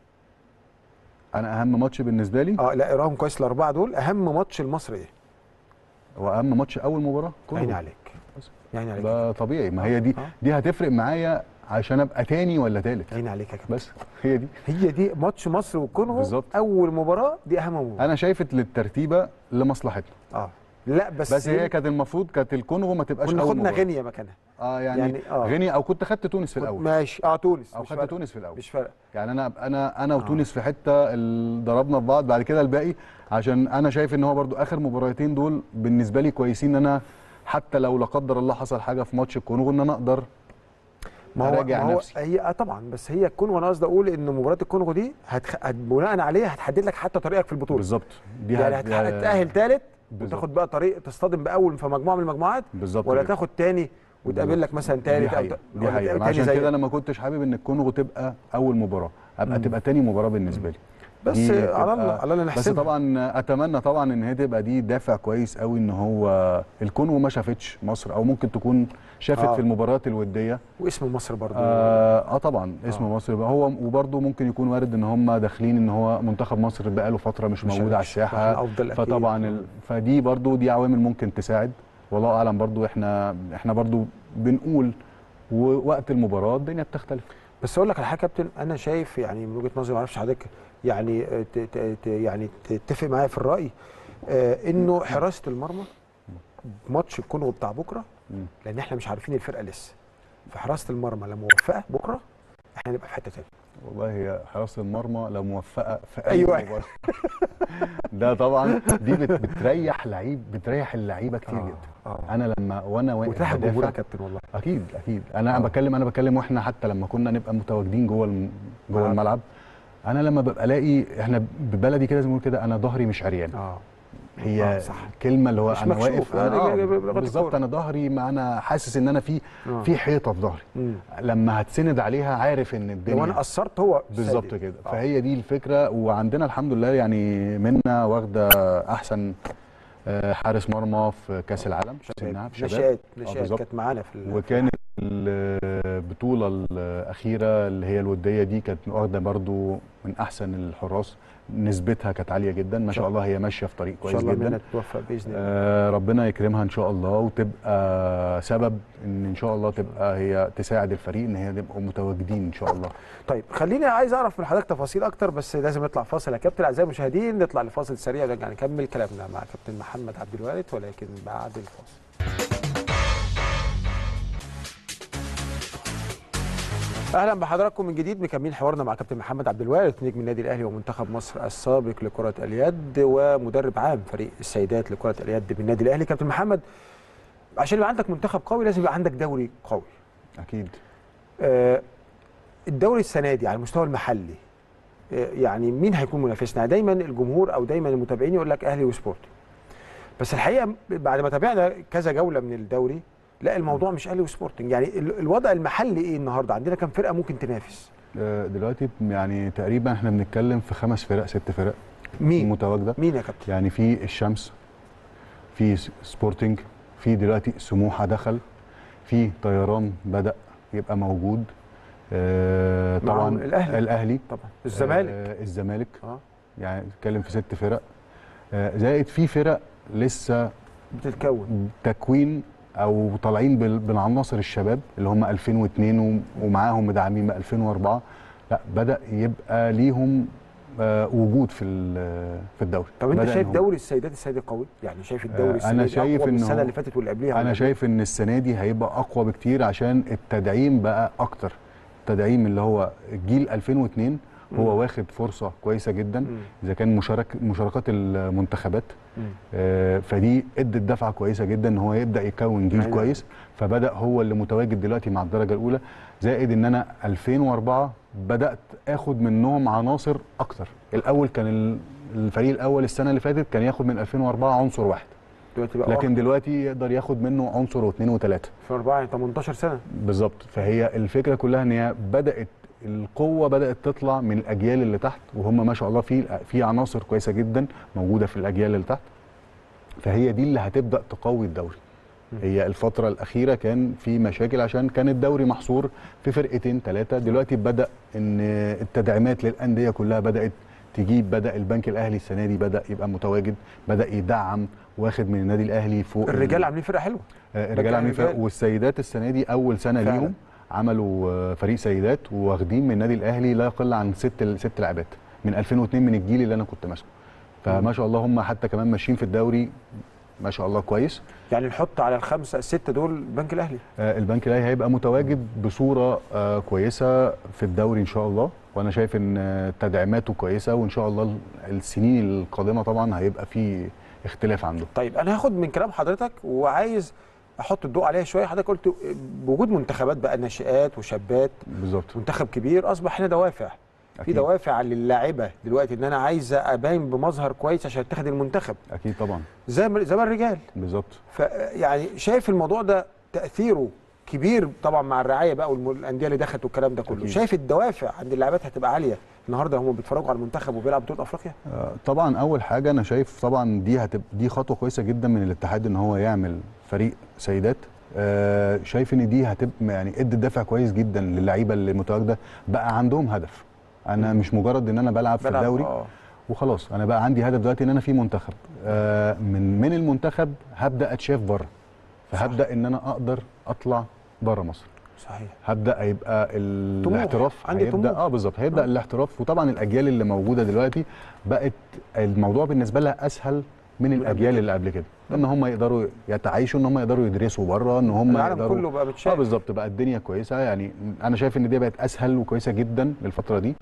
انا اهم ماتش بالنسبه لي اه لا اقراهم كويس الاربعه دول اهم ماتش لمصر ايه هو اهم ماتش اول مباراه كونغو. عيني عليك بس. عيني عليك ده طبيعي ما هي دي آه. دي هتفرق معايا عشان ابقى تاني ولا تالت عيني عليك يا كابتن بس هي دي هي دي ماتش مصر والكونغو بالظبط. اول مباراه دي اهم مباراه انا شايف للترتيبه لمصلحتنا اه لا بس, بس, هي كانت المفروض كانت الكونغو ما تبقاش كنا اول خدنا مباراة. غينيا مكانها اه يعني, يعني يعني آه. آه. غينيا او كنت خدت تونس في الاول ماشي اه تونس او مش خدت فارقة. تونس في الاول مش فارقه يعني انا انا انا آه. وتونس في حته ال- ضربنا في بعض بعد كده الباقي عشان انا شايف ان هو برضو اخر مباراتين دول بالنسبه لي كويسين ان انا حتى لو لا قدر الله حصل حاجه في ماتش الكونغو ان انا اقدر ما هو, أراجع ما هو نفسي. هي آه طبعا بس هي الكونغو انا قصدي اقول ان مباراه الكونغو دي هتخ... هت... بناء عليها هتحدد لك حتى طريقك في البطوله بالظبط دي يعني هت- هت- هتتاهل ثالث بالظبط. وتاخد بقى طريق تصطدم باول في مجموعه من المجموعات بالظبط ولا كده. تاخد تاني وتقابل بالظبط. لك مثلا دي ثالث حقيقة دي ولا حقيقة تاني عشان زي كده انا ما كنتش حابب ان الكونغو تبقى اول مباراة ابقى مم. تبقى تاني مباراة بالنسبة لي بس دي على تبقى- الله على الله بس نحسبها طبعا اتمنى طبعا ان هي تبقى دي دافع كويس قوي ان هو الكونغو ما شافتش مصر او ممكن تكون شافت آه. في المباريات الودية واسم مصر برضو اه, آه طبعا اسم آه. مصر يبقى هو وبرده ممكن يكون وارد ان هم داخلين ان هو منتخب مصر بقاله فترة مش, مش موجود على مش- الساحة إحنا افضل أكيد. فطبعا ال... فدي برضو دي عوامل ممكن تساعد والله اعلم برضو احنا احنا برضو بنقول ووقت المباراه الدنيا بتختلف بس اقول لك على حاجه يا كابتن انا شايف يعني من وجهه نظري ما اعرفش حضرتك يعني آه، ت- ت- ت- يعني تتفق معايا في الراي آه، انه حراسه المرمى ماتش الكونغو بتاع بكره مم. لان احنا مش عارفين الفرقه لسه فحراسه المرمى لما موفقه بكره احنا هنبقى في حته ثانيه والله هي حراسه المرمى لو موفقه في اي أيوة. مباراه ده طبعا دي بت- بتريح لعيب بتريح اللعيبه كتير آه، جدا اه انا لما وانا واقف وتلاحق الجمهور بدافع يا كابتن والله اكيد اكيد انا آه. آه. بتكلم انا بتكلم واحنا حتى لما كنا نبقى متواجدين جوه الم... جوه ملعب. الملعب انا لما ببقى الاقي احنا ببلدي كده زي ما بنقول كده انا ظهري مش عريان اه هي آه، صح. كلمه اللي هو مش انا مكشوف، واقف يعني آه بلغة بالظبط الكورة. انا ظهري ما انا حاسس ان انا في آه. في حيطه في ظهري مم. لما هتسند عليها عارف ان الدنيا لو انا قصرت هو بالظبط سادد. كده آه. فهي دي الفكره وعندنا الحمد لله يعني منا واخده احسن آه، حارس مرمى في كاس العالم في سنها في شباب نشات آه، نشات بالظبط. كانت معانا في ال- وكانت البطوله الاخيره اللي هي الوديه دي كانت واخده برضو من احسن الحراس نسبتها كانت عاليه جدا ما شاء الله هي ماشيه في طريق ان كويس شاء الله جدا منها تتوفق باذن الله آه ربنا يكرمها ان شاء الله وتبقى سبب ان ان شاء الله تبقى هي تساعد الفريق ان هي تبقوا متواجدين ان شاء الله طيب خليني عايز اعرف من حضرتك تفاصيل اكتر بس لازم نطلع فاصل يا كابتن اعزائي المشاهدين نطلع لفاصل سريع ونرجع نكمل كلامنا مع كابتن محمد عبد الوارث ولكن بعد الفاصل اهلا بحضراتكم من جديد مكملين حوارنا مع كابتن محمد عبد الوارث نجم النادي الاهلي ومنتخب مصر السابق لكره اليد ومدرب عام فريق السيدات لكره اليد بالنادي الاهلي كابتن محمد عشان يبقى عندك منتخب قوي لازم يبقى عندك دوري قوي اكيد آه، الدوري السنه دي على المستوى المحلي آه، يعني مين هيكون منافسنا دايما الجمهور او دايما المتابعين يقول لك اهلي وسبورتنج بس الحقيقه بعد ما تابعنا كذا جوله من الدوري لا الموضوع مش اهلي وسبورتنج يعني ال- الوضع المحلي ايه النهارده عندنا كام فرقه ممكن تنافس آه دلوقتي يعني تقريبا احنا بنتكلم في خمس فرق ست فرق مين متواجده مين يا كابتن يعني في الشمس في س- سبورتنج في دلوقتي سموحه دخل في طيران بدا يبقى موجود آه معهم طبعا الأهلي. الاهلي طبعا الزمالك آه الزمالك اه يعني نتكلم في ست فرق آه زائد في فرق لسه بتتكون تكوين او طالعين بال- بالعناصر الشباب اللي هم 2002 و- ومعاهم مدعمين من 2004 لا بدا يبقى ليهم آه، وجود في ال- في الدوري طب انت بدأ شايف إن هو- دوري السيدات السيدي قوي يعني شايف الدوري آه، السنه أنا دي شايف أقوى من إن السنه هو- اللي فاتت واللي قبليها انا ولا شايف ان السنه دي هيبقى اقوى بكتير عشان التدعيم بقى اكتر التدعيم اللي هو جيل 2002 هو مم. واخد فرصه كويسه جدا مم. اذا كان مشارك مشاركات المنتخبات مم. آه، فدي ادت دفعه كويسه جدا ان هو يبدا يكون جيل أيوة. كويس فبدا هو اللي متواجد دلوقتي مع الدرجه الاولى زائد ان انا 2004 بدات اخد منهم عناصر اكتر الاول كان ال- الفريق الاول السنه اللي فاتت كان ياخد من 2004 عنصر واحد دلوقتي بقى لكن دلوقتي يقدر ياخد منه عنصر واثنين وثلاثه في 4 18 سنه بالظبط فهي الفكره كلها ان هي بدات القوه بدات تطلع من الاجيال اللي تحت وهم ما شاء الله في في عناصر كويسه جدا موجوده في الاجيال اللي تحت فهي دي اللي هتبدا تقوي الدوري هي الفترة الأخيرة كان في مشاكل عشان كان الدوري محصور في فرقتين ثلاثة دلوقتي بدأ إن التدعيمات للأندية كلها بدأت تجيب بدأ البنك الأهلي السنة دي بدأ يبقى متواجد بدأ يدعم واخد من النادي الأهلي فوق الرجال عاملين فرقه حلوه آه، الرجال عاملين فرق والسيدات السنه دي اول سنه فعلا. ليهم عملوا آه، فريق سيدات واخدين من النادي الاهلي لا يقل عن ست ست لاعبات من 2002 من الجيل اللي انا كنت ماسكه فما شاء الله هم حتى كمان ماشيين في الدوري ما شاء الله كويس يعني نحط على الخمسه السته دول البنك الاهلي آه، البنك الاهلي هيبقى متواجد بصوره آه، كويسه في الدوري ان شاء الله وانا شايف ان آه، تدعيماته كويسه وان شاء الله السنين القادمه طبعا هيبقى في اختلاف عنده طيب انا هاخد من كلام حضرتك وعايز احط الضوء عليها شويه حضرتك قلت بوجود منتخبات بقى ناشئات وشابات بالظبط منتخب كبير اصبح هنا دوافع في أكيد. دوافع للاعيبه دلوقتي ان انا عايزه ابين بمظهر كويس عشان اتخذ المنتخب اكيد طبعا زي ما زي ما الرجال بالظبط فيعني شايف الموضوع ده تاثيره كبير طبعا مع الرعايه بقى والانديه اللي دخلت والكلام ده كله أكيد. شايف الدوافع عند اللاعبات هتبقى عاليه النهارده هم بيتفرجوا على المنتخب وبيلعب بطوله افريقيا آه، طبعا اول حاجه انا شايف طبعا دي هتبقى دي خطوه كويسه جدا من الاتحاد ان هو يعمل فريق سيدات آه، شايف ان دي هتبقى يعني ادت دافع كويس جدا للعيبه اللي متواجده بقى عندهم هدف انا مش مجرد ان انا بلعب في بلعب- الدوري آه. وخلاص انا بقى عندي هدف دلوقتي ان انا في منتخب آه، من من المنتخب هبدا اتشاف بره فهبدا ان انا اقدر اطلع بره مصر صحيح هبدا هيبقى طموح. الاحتراف عندي هيبدا طموح. اه بالظبط هيبدا آه. الاحتراف وطبعا الاجيال اللي موجوده دلوقتي بقت الموضوع بالنسبه لها اسهل من قبل الاجيال كده. اللي قبل كده ان هم يقدروا يتعايشوا ان هم يقدروا يدرسوا بره ان هم العالم يقدروا كله بقى اه متشابه بالظبط بقى الدنيا كويسه يعني انا شايف ان دي بقت اسهل وكويسه جدا للفتره دي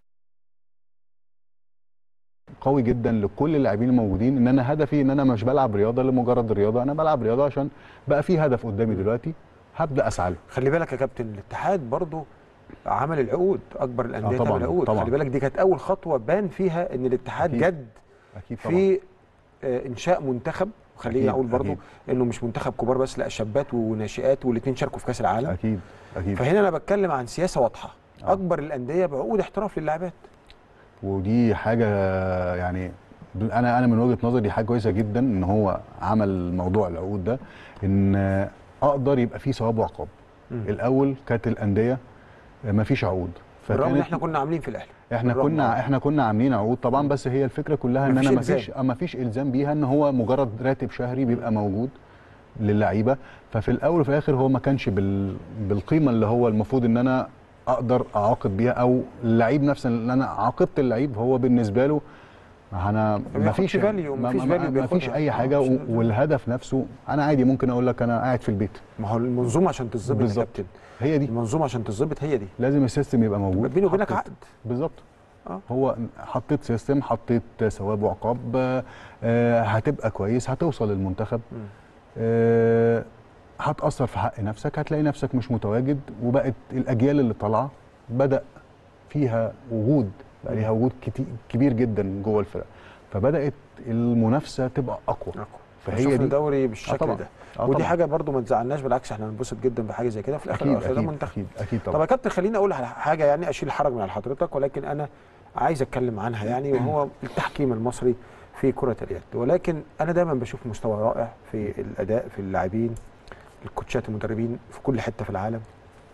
قوي جدا لكل اللاعبين الموجودين ان انا هدفي ان انا مش بلعب رياضه لمجرد الرياضه انا بلعب رياضه عشان بقى في هدف قدامي دلوقتي هبدا اسعى له خلي بالك يا كابتن الاتحاد برضو عمل العقود اكبر الانديه طبعاً، تعمل عقود طبعاً. خلي بالك دي كانت اول خطوه بان فيها ان الاتحاد أكيد. جد اكيد طبعا في آه، انشاء منتخب خليني أكيد، اقول برضو أكيد. انه مش منتخب كبار بس لا شابات وناشئات والاثنين شاركوا في كاس العالم اكيد اكيد فهنا انا بتكلم عن سياسه واضحه آه. اكبر الانديه بعقود احتراف للاعبات ودي حاجه يعني انا انا من وجهه نظري دي حاجه كويسه جدا ان هو عمل موضوع العقود ده ان اقدر يبقى فيه ثواب وعقاب مم. الاول كانت الانديه ما فيش عقود بالرغم ان فكانت- احنا كنا عاملين في الاهلي احنا بالرغم كنا آه. احنا كنا عاملين عقود طبعا بس هي الفكره كلها ان مفيش انا ما إلزام. فيش ما فيش الزام بيها ان هو مجرد راتب شهري بيبقى موجود للعيبه ففي الاول وفي الاخر هو ما كانش بال بالقيمه اللي هو المفروض ان انا اقدر اعاقب بيها او اللعيب نفسه اللي انا عاقبت اللعيب هو بالنسبه له انا ما بياخدش فيش value، مفيش value ما فيش بياخدها. اي آه، حاجه مش- و- والهدف نفسه انا عادي ممكن اقول لك انا قاعد في البيت ما هو المنظومه عشان تتظبط يا بالظبط. كابتن هي دي المنظومه عشان تتظبط هي دي لازم السيستم يبقى موجود بيني وبينك حطيت- عقد بالظبط آه. هو حطيت سيستم حطيت ثواب وعقاب آه، آه، هتبقى كويس هتوصل للمنتخب مم. آه، هتأثر في حق نفسك هتلاقي نفسك مش متواجد وبقت الأجيال اللي طالعة بدأ فيها وجود بقى ليها وجود كتير كبير جدا جوه الفرق فبدأت المنافسة تبقى أقوى فهي فهي شفنا دي دوري آه بالشكل طبعا. ده آه ودي طبعا. حاجه برضو ما تزعلناش بالعكس احنا هننبسط جدا بحاجه زي كده في الاخر أكيد الأخر ده أكيد منتخب أكيد أكيد طب طبعا يا كابتن خليني اقول على حاجه يعني اشيل الحرج من على حضرتك ولكن انا عايز اتكلم عنها يعني وهو التحكيم المصري في كره اليد ولكن انا دايما بشوف مستوى رائع في الاداء في اللاعبين الكوتشات المدربين في كل حته في العالم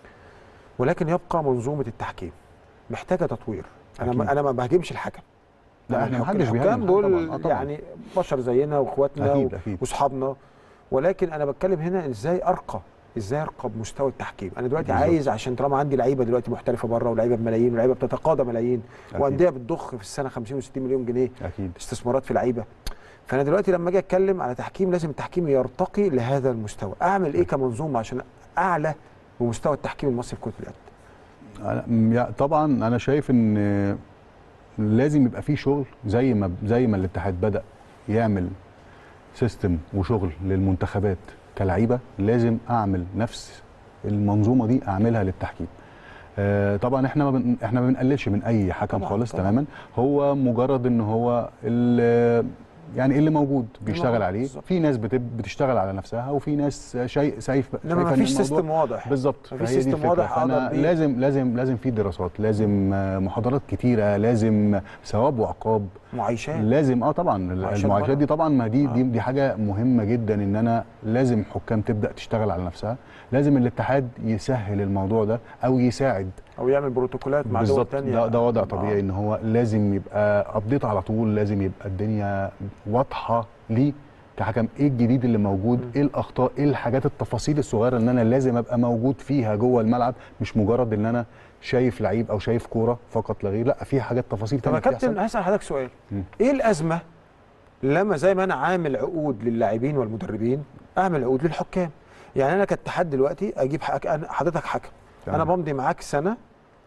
ولكن يبقى منظومه التحكيم محتاجه تطوير انا أكيد. ما انا ما بهاجمش الحكم لا أنا احنا الحكام- محدش بيهاجم الحكام حد دول طبعاً. آه طبعاً. يعني بشر زينا واخواتنا أكيد و- أكيد واصحابنا ولكن انا بتكلم هنا ازاي ارقى ازاي ارقى بمستوى التحكيم انا دلوقتي بالظبط. عايز عشان طالما عندي لعيبه دلوقتي محترفه بره ولعيبه بملايين ولعيبه بتتقاضى ملايين أكيد. وانديه بتضخ في السنه 50 و60 مليون جنيه أكيد استثمارات في لعيبه فانا دلوقتي لما اجي اتكلم على تحكيم لازم التحكيم يرتقي لهذا المستوى اعمل ايه كمنظومه عشان اعلى بمستوى التحكيم المصري في كره اليد أنا- م- يا- طبعا انا شايف ان لازم يبقى في شغل زي ما زي ما الاتحاد بدا يعمل سيستم وشغل للمنتخبات كلعيبه لازم اعمل نفس المنظومه دي اعملها للتحكيم آه، طبعا احنا ما بن احنا ما بنقللش من اي حكم طبعاً، خالص طبعاً. تماما هو مجرد ان هو ال- يعني اللي موجود بيشتغل موجود، عليه بالظبط. في ناس بتب- بتشتغل على نفسها وفي ناس شايف شايف انما شايفة ما إن فيش الموضوع- سيستم واضح بالظبط مفيش فهي دي سيستم الفكرة. واضح فأنا أقدر بيه. لازم لازم لازم في دراسات لازم آه، محاضرات كتيره لازم ثواب وعقاب معايشات لازم اه طبعا معايشات المعايشات بره. دي طبعا ما دي آه. دي, دي حاجه مهمه جدا ان انا لازم حكام تبدا تشتغل على نفسها لازم الاتحاد يسهل الموضوع ده او يساعد او يعمل بروتوكولات مع دول بالظبط تانية ده, ده وضع آه. طبيعي ان هو لازم يبقى ابديت على طول لازم يبقى الدنيا واضحه ليه كحكم ايه الجديد اللي موجود ايه الاخطاء ايه الحاجات التفاصيل الصغيره ان انا لازم ابقى موجود فيها جوه الملعب مش مجرد ان انا شايف لعيب او شايف كوره فقط لا غير لا في حاجات تفاصيل طب يا تانية كابتن بتحصل هسأل حضرتك سؤال مم. ايه الازمه لما زي ما انا عامل عقود للاعبين والمدربين اعمل عقود للحكام يعني انا كاتحاد دلوقتي اجيب حك... أنا حضرتك حكم تمام. انا بمضي معاك سنه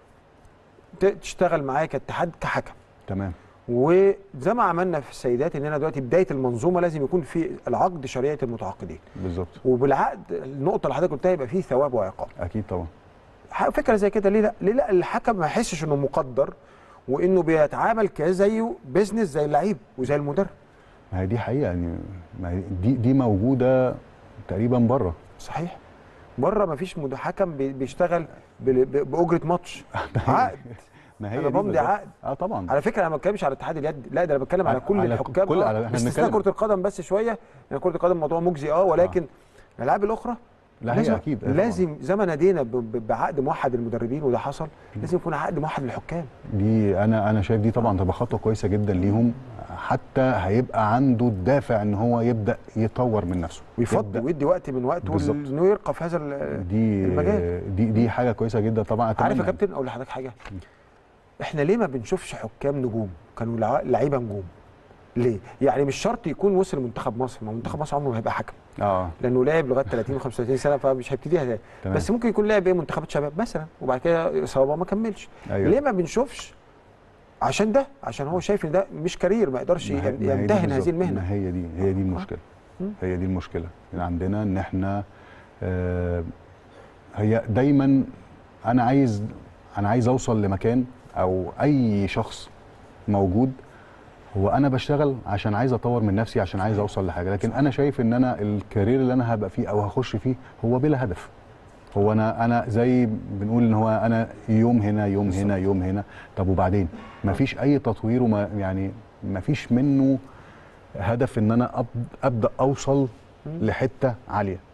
ت- تشتغل معايا كاتحاد كحكم تمام وزي ما عملنا في السيدات اننا دلوقتي بدايه المنظومه لازم يكون في العقد شريعه المتعاقدين بالظبط وبالعقد النقطه اللي حضرتك قلتها يبقى فيه ثواب وعقاب اكيد طبعا ح- فكره زي كده ليه لا ليه لا الحكم ما يحسش انه مقدر وانه بيتعامل كزيه بيزنس زي اللعيب وزي المدرب ما هي دي حقيقه يعني ما هي دي دي موجوده تقريبا بره صحيح بره ما فيش مد- حكم بي- بيشتغل بال- ب- باجره ماتش عقد ما هي أنا دي بمضي بالظبط. عقد. اه طبعا على فكره انا ما بتكلمش على اتحاد اليد لا ده انا بتكلم على على- كل على الحكام كل- آه، على- إحنا باستثناء بنتكلم- كره القدم بس شويه لان كره القدم موضوع مجزي اه ولكن الالعاب الاخرى لا لازم هي اكيد آه طبعاً. لازم زي ما نادينا ب- ب- بعقد موحد للمدربين وده حصل لازم يكون عقد موحد للحكام دي انا انا شايف دي طبعا تبقى خطوه كويسه جدا ليهم حتى هيبقى عنده الدافع ان هو يبدا يطور من نفسه ويفضي يبدأ- ويدي وقت من وقته بالظبط. انه يرقى في هذا ال- دي المجال. دي دي حاجه كويسه جدا طبعا اتمنى عارف يا كابتن اقول لحضرتك حاجه احنا ليه ما بنشوفش حكام نجوم كانوا لع- لعيبه نجوم ليه يعني مش شرط يكون وصل منتخب مصر ما منتخب مصر عمره ما هيبقى حكم اه لانه لاعب لغايه 30 و 35 سنه فمش هيبتديها تاني تمام. بس ممكن يكون لاعب ايه منتخبات شباب مثلا وبعد كده اصابه ما كملش أيوة. ليه ما بنشوفش عشان ده عشان هو شايف ان ده مش كارير ما يقدرش ما هي- ما هي دي يمتهن بالظبط. هذه المهنه ما هي دي هي دي المشكله مم. هي دي المشكله اللي عندنا ان احنا آه هي دايما انا عايز انا عايز اوصل لمكان او اي شخص موجود هو انا بشتغل عشان عايز اطور من نفسي عشان عايز اوصل لحاجه لكن انا شايف ان انا الكارير اللي انا هبقى فيه او هخش فيه هو بلا هدف هو انا انا زي بنقول ان هو انا يوم هنا يوم هنا يوم هنا طب وبعدين مفيش اي تطوير وما يعني مفيش منه هدف ان انا أب- ابدا اوصل لحته عاليه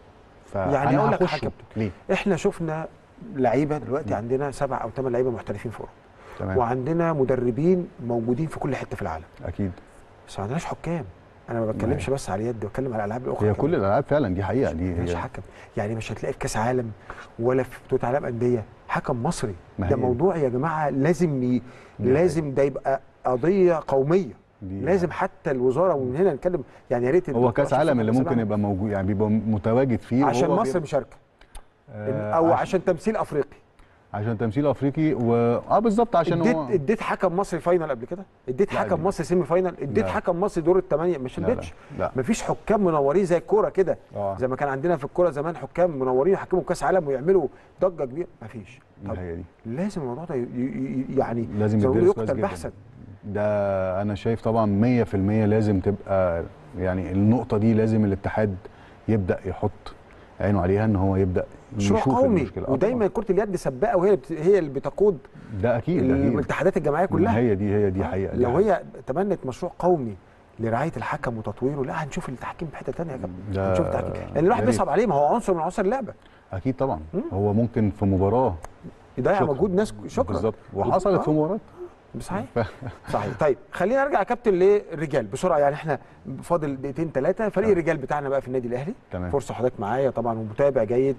يعني فأنا أقول لك هخشه. حاجة يا كابتن. ليه احنا شفنا لعيبه دلوقتي عندنا سبع او ثمان لعيبه محترفين في اوروبا تمام وعندنا مدربين موجودين في كل حته في العالم اكيد بس ما عندناش حكام انا ما بتكلمش بس على اليد بتكلم على الالعاب الاخرى هي كمان. كل الالعاب فعلا دي حقيقه دي مش هي حكم يعني مش هتلاقي في كاس عالم ولا في بطوله عالم انديه حكم مصري ما ده هي- موضوع يا جماعه لازم ي... دي لازم ده يبقى قضيه قوميه دي لازم حتى الوزاره ومن هنا نتكلم يعني يا ريت هو الدكتور كاس أشرف عالم اللي يبقى ممكن سامعنا. يبقى موجود يعني بيبقى متواجد فيه عشان وهو مصر بيبقى- مشاركه آه، او عشان, عشان تمثيل افريقي عشان تمثيل افريقي و اه بالظبط عشان اديت هو اديت حكم مصري فاينل قبل كده اديت لا، حكم دي- مصري سيمي فاينل اديت لا. حكم مصري دور الثمانيه مش لا، لا، اديتش لا. مفيش حكام منورين زي الكوره كده اه زي ما كان عندنا في الكوره زمان حكام منورين يحكموا كاس عالم ويعملوا ضجه كبيره مفيش طب هي دي لازم الموضوع ده ي- ي- ي- يعني لازم زي ما يدرس بيقولوا كويس يقتل جدا بحثا ده انا شايف طبعا 100% لازم تبقى يعني النقطه دي لازم الاتحاد يبدا يحط عينه عليها ان هو يبدا مشروع يشوف قومي المشكله آه ودايما كره اليد سباقه وهي اللي بت- هي اللي بتقود طبعاً. ده اكيد ده اكيد الاتحادات الجماعيه ما كلها هي دي هي دي حقيقه دي لو حقيقة. هي تمنت مشروع قومي لرعايه الحكم وتطويره لا هنشوف التحكيم في حته ثانيه يا كابتن ده هنشوف التحكيم لان الواحد يا ريت. بيصعب عليه ما هو عنصر من عناصر اللعبه اكيد طبعا مم. هو ممكن في مباراه يضيع شكراً. مجهود ناس شكرا بالظبط وحصلت في مباراه صحيح صحيح طيب خلينا نرجع يا كابتن للرجال بسرعه يعني احنا فاضل دقيقتين ثلاثه فريق آه. الرجال بتاعنا بقى في النادي الاهلي تمام فرصه حضرتك معايا طبعا ومتابع جيد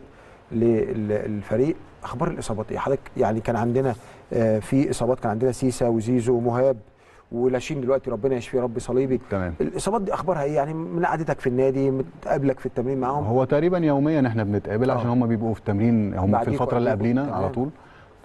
للفريق اخبار الاصابات ايه حضرتك يعني كان عندنا آه، في اصابات كان عندنا سيسا وزيزو ومهاب ولاشين دلوقتي ربنا يشفيه رب صليبي تمام الاصابات دي اخبارها ايه يعني من قعدتك في النادي متقابلك في التمرين معاهم هو تقريبا يوميا احنا بنتقابل آه. عشان هم بيبقوا في تمرين هم في بعديكوا الفتره اللي قبليكوا. قبلينا على تمام. طول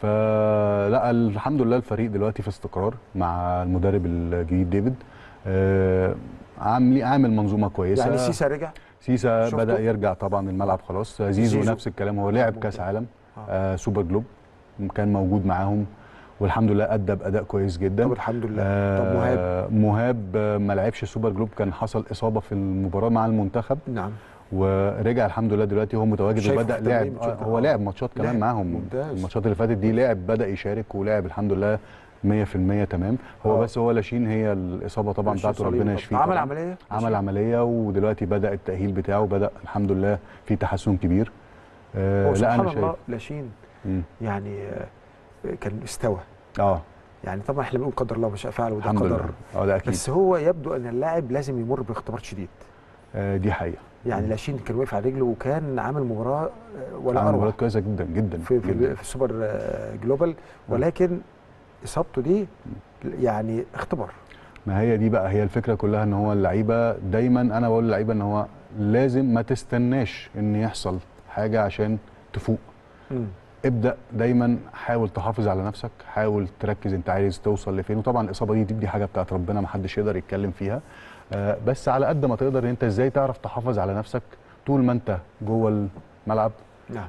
فلا الحمد لله الفريق دلوقتي في استقرار مع المدرب الجديد ديفيد آه، عامل عامل منظومه كويسه يعني سيسا رجع سيسا شفته؟ بدا يرجع طبعا الملعب خلاص زيزو, زيزو. زيزو نفس الكلام هو لعب ممتاز. كاس عالم آه. آه سوبر جلوب كان موجود معاهم والحمد لله ادى باداء كويس جدا طب الحمد لله طب مهاب آه مهاب آه، ما لعبش سوبر جلوب كان حصل اصابه في المباراه مع المنتخب نعم ورجع الحمد لله دلوقتي هو متواجد شايفه وبدا في التمرين لعب بتشوف آه، هو آه. لعب ماتشات كمان لعب. معاهم ممتاز. الماتشات اللي فاتت دي لعب بدا يشارك ولعب الحمد لله 100% تمام هو آه. بس هو لاشين هي الاصابه طبعا لاشين بتاعته صليبي ربنا طب. يشفيه عمل طبعاً. عمليه عمل عمليه ودلوقتي بدا التاهيل بتاعه بدا الحمد لله في تحسن كبير آه هو لا سبحان انا شايف الله لاشين مم. يعني آه، كان استوى اه يعني طبعا احنا بنقول قدر الله ما شاء فعل وده الحمد قدر لله اه ده اكيد بس هو يبدو ان اللاعب لازم يمر باختبار شديد آه دي حقيقه يعني لاشين كان واقف على رجله وكان عامل مباراه آه، ولا عمل مباراه اروع كويسه جدا جدا في في, جدا. في السوبر آه، جلوبال ولكن اصابته دي يعني اختبار ما هي دي بقى هي الفكره كلها ان هو اللعيبه دايما انا بقول للعيبه ان هو لازم ما تستناش ان يحصل حاجه عشان تفوق مم. ابدا دايما حاول تحافظ على نفسك حاول تركز انت عايز توصل لفين وطبعا الاصابه دي دي حاجه بتاعت ربنا ما حدش يقدر يتكلم فيها آه بس على قد ما تقدر انت ازاي تعرف تحافظ على نفسك طول ما انت جوه الملعب نعم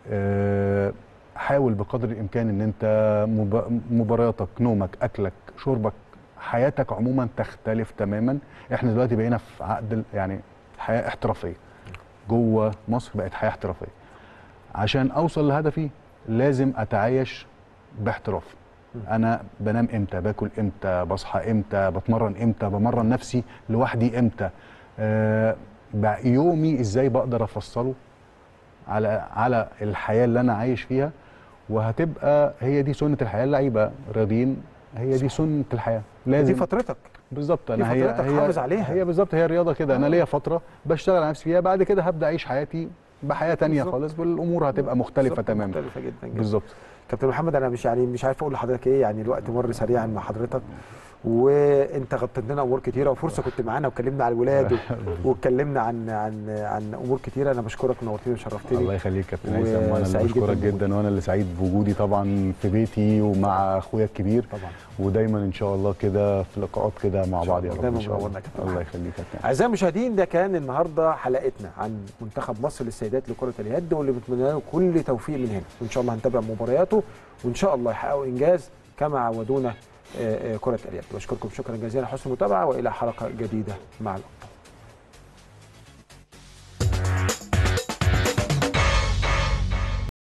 آه، حاول بقدر الامكان ان انت مب- مبارياتك نومك اكلك شربك حياتك عموما تختلف تماما احنا دلوقتي بقينا في عقد ال- يعني حياه احترافيه جوه مصر بقت حياه احترافيه عشان اوصل لهدفي لازم اتعايش باحتراف انا بنام امتى باكل امتى بصحى امتى بتمرن امتى بمرن نفسي لوحدي امتى آه بقى يومي ازاي بقدر افصله على على الحياه اللي انا عايش فيها وهتبقى هي دي سنه الحياه اللعيبه راضيين هي دي سنه الحياه دي لازم فترتك بالظبط دي انا هي فترتك هي حافظ عليها. هي بالظبط هي الرياضه كده انا ليا فتره بشتغل على نفسي فيها بعد كده هبدا اعيش حياتي بحياه تانية بالظبط. خالص والامور هتبقى مختلفه بالظبط، تماما مختلفه جدا جدا بالظبط كابتن محمد انا مش يعني مش عارف اقول لحضرتك ايه يعني الوقت مر سريعا مع حضرتك وانت غطيت لنا امور كتيره وفرصه كنت معانا وكلمنا على الولاد و- واتكلمنا عن عن عن امور كتيره انا بشكرك ونورتني وشرفتني الله يخليك يا كابتن هيثم وانا اللي وسعيد بشكرك جدا بوجودك. جدا وانا اللي سعيد بوجودي طبعا في بيتي ومع اخويا الكبير طبعا ودايما ان شاء الله كده في لقاءات كده مع شاء بعض يا الله. رب دايما ان شاء الله منورنا يا كابتن الله محمد. يخليك يا كابتن اعزائي المشاهدين ده كان النهارده حلقتنا عن منتخب مصر للسيدات لكره اليد واللي بنتمنى له كل توفيق من هنا وان شاء الله هنتابع مبارياته وان شاء الله يحققوا انجاز كما عودونا آه، آه، كره اليد بشكركم شكرا جزيلا على حسن المتابعه والى حلقه جديده مع الابطال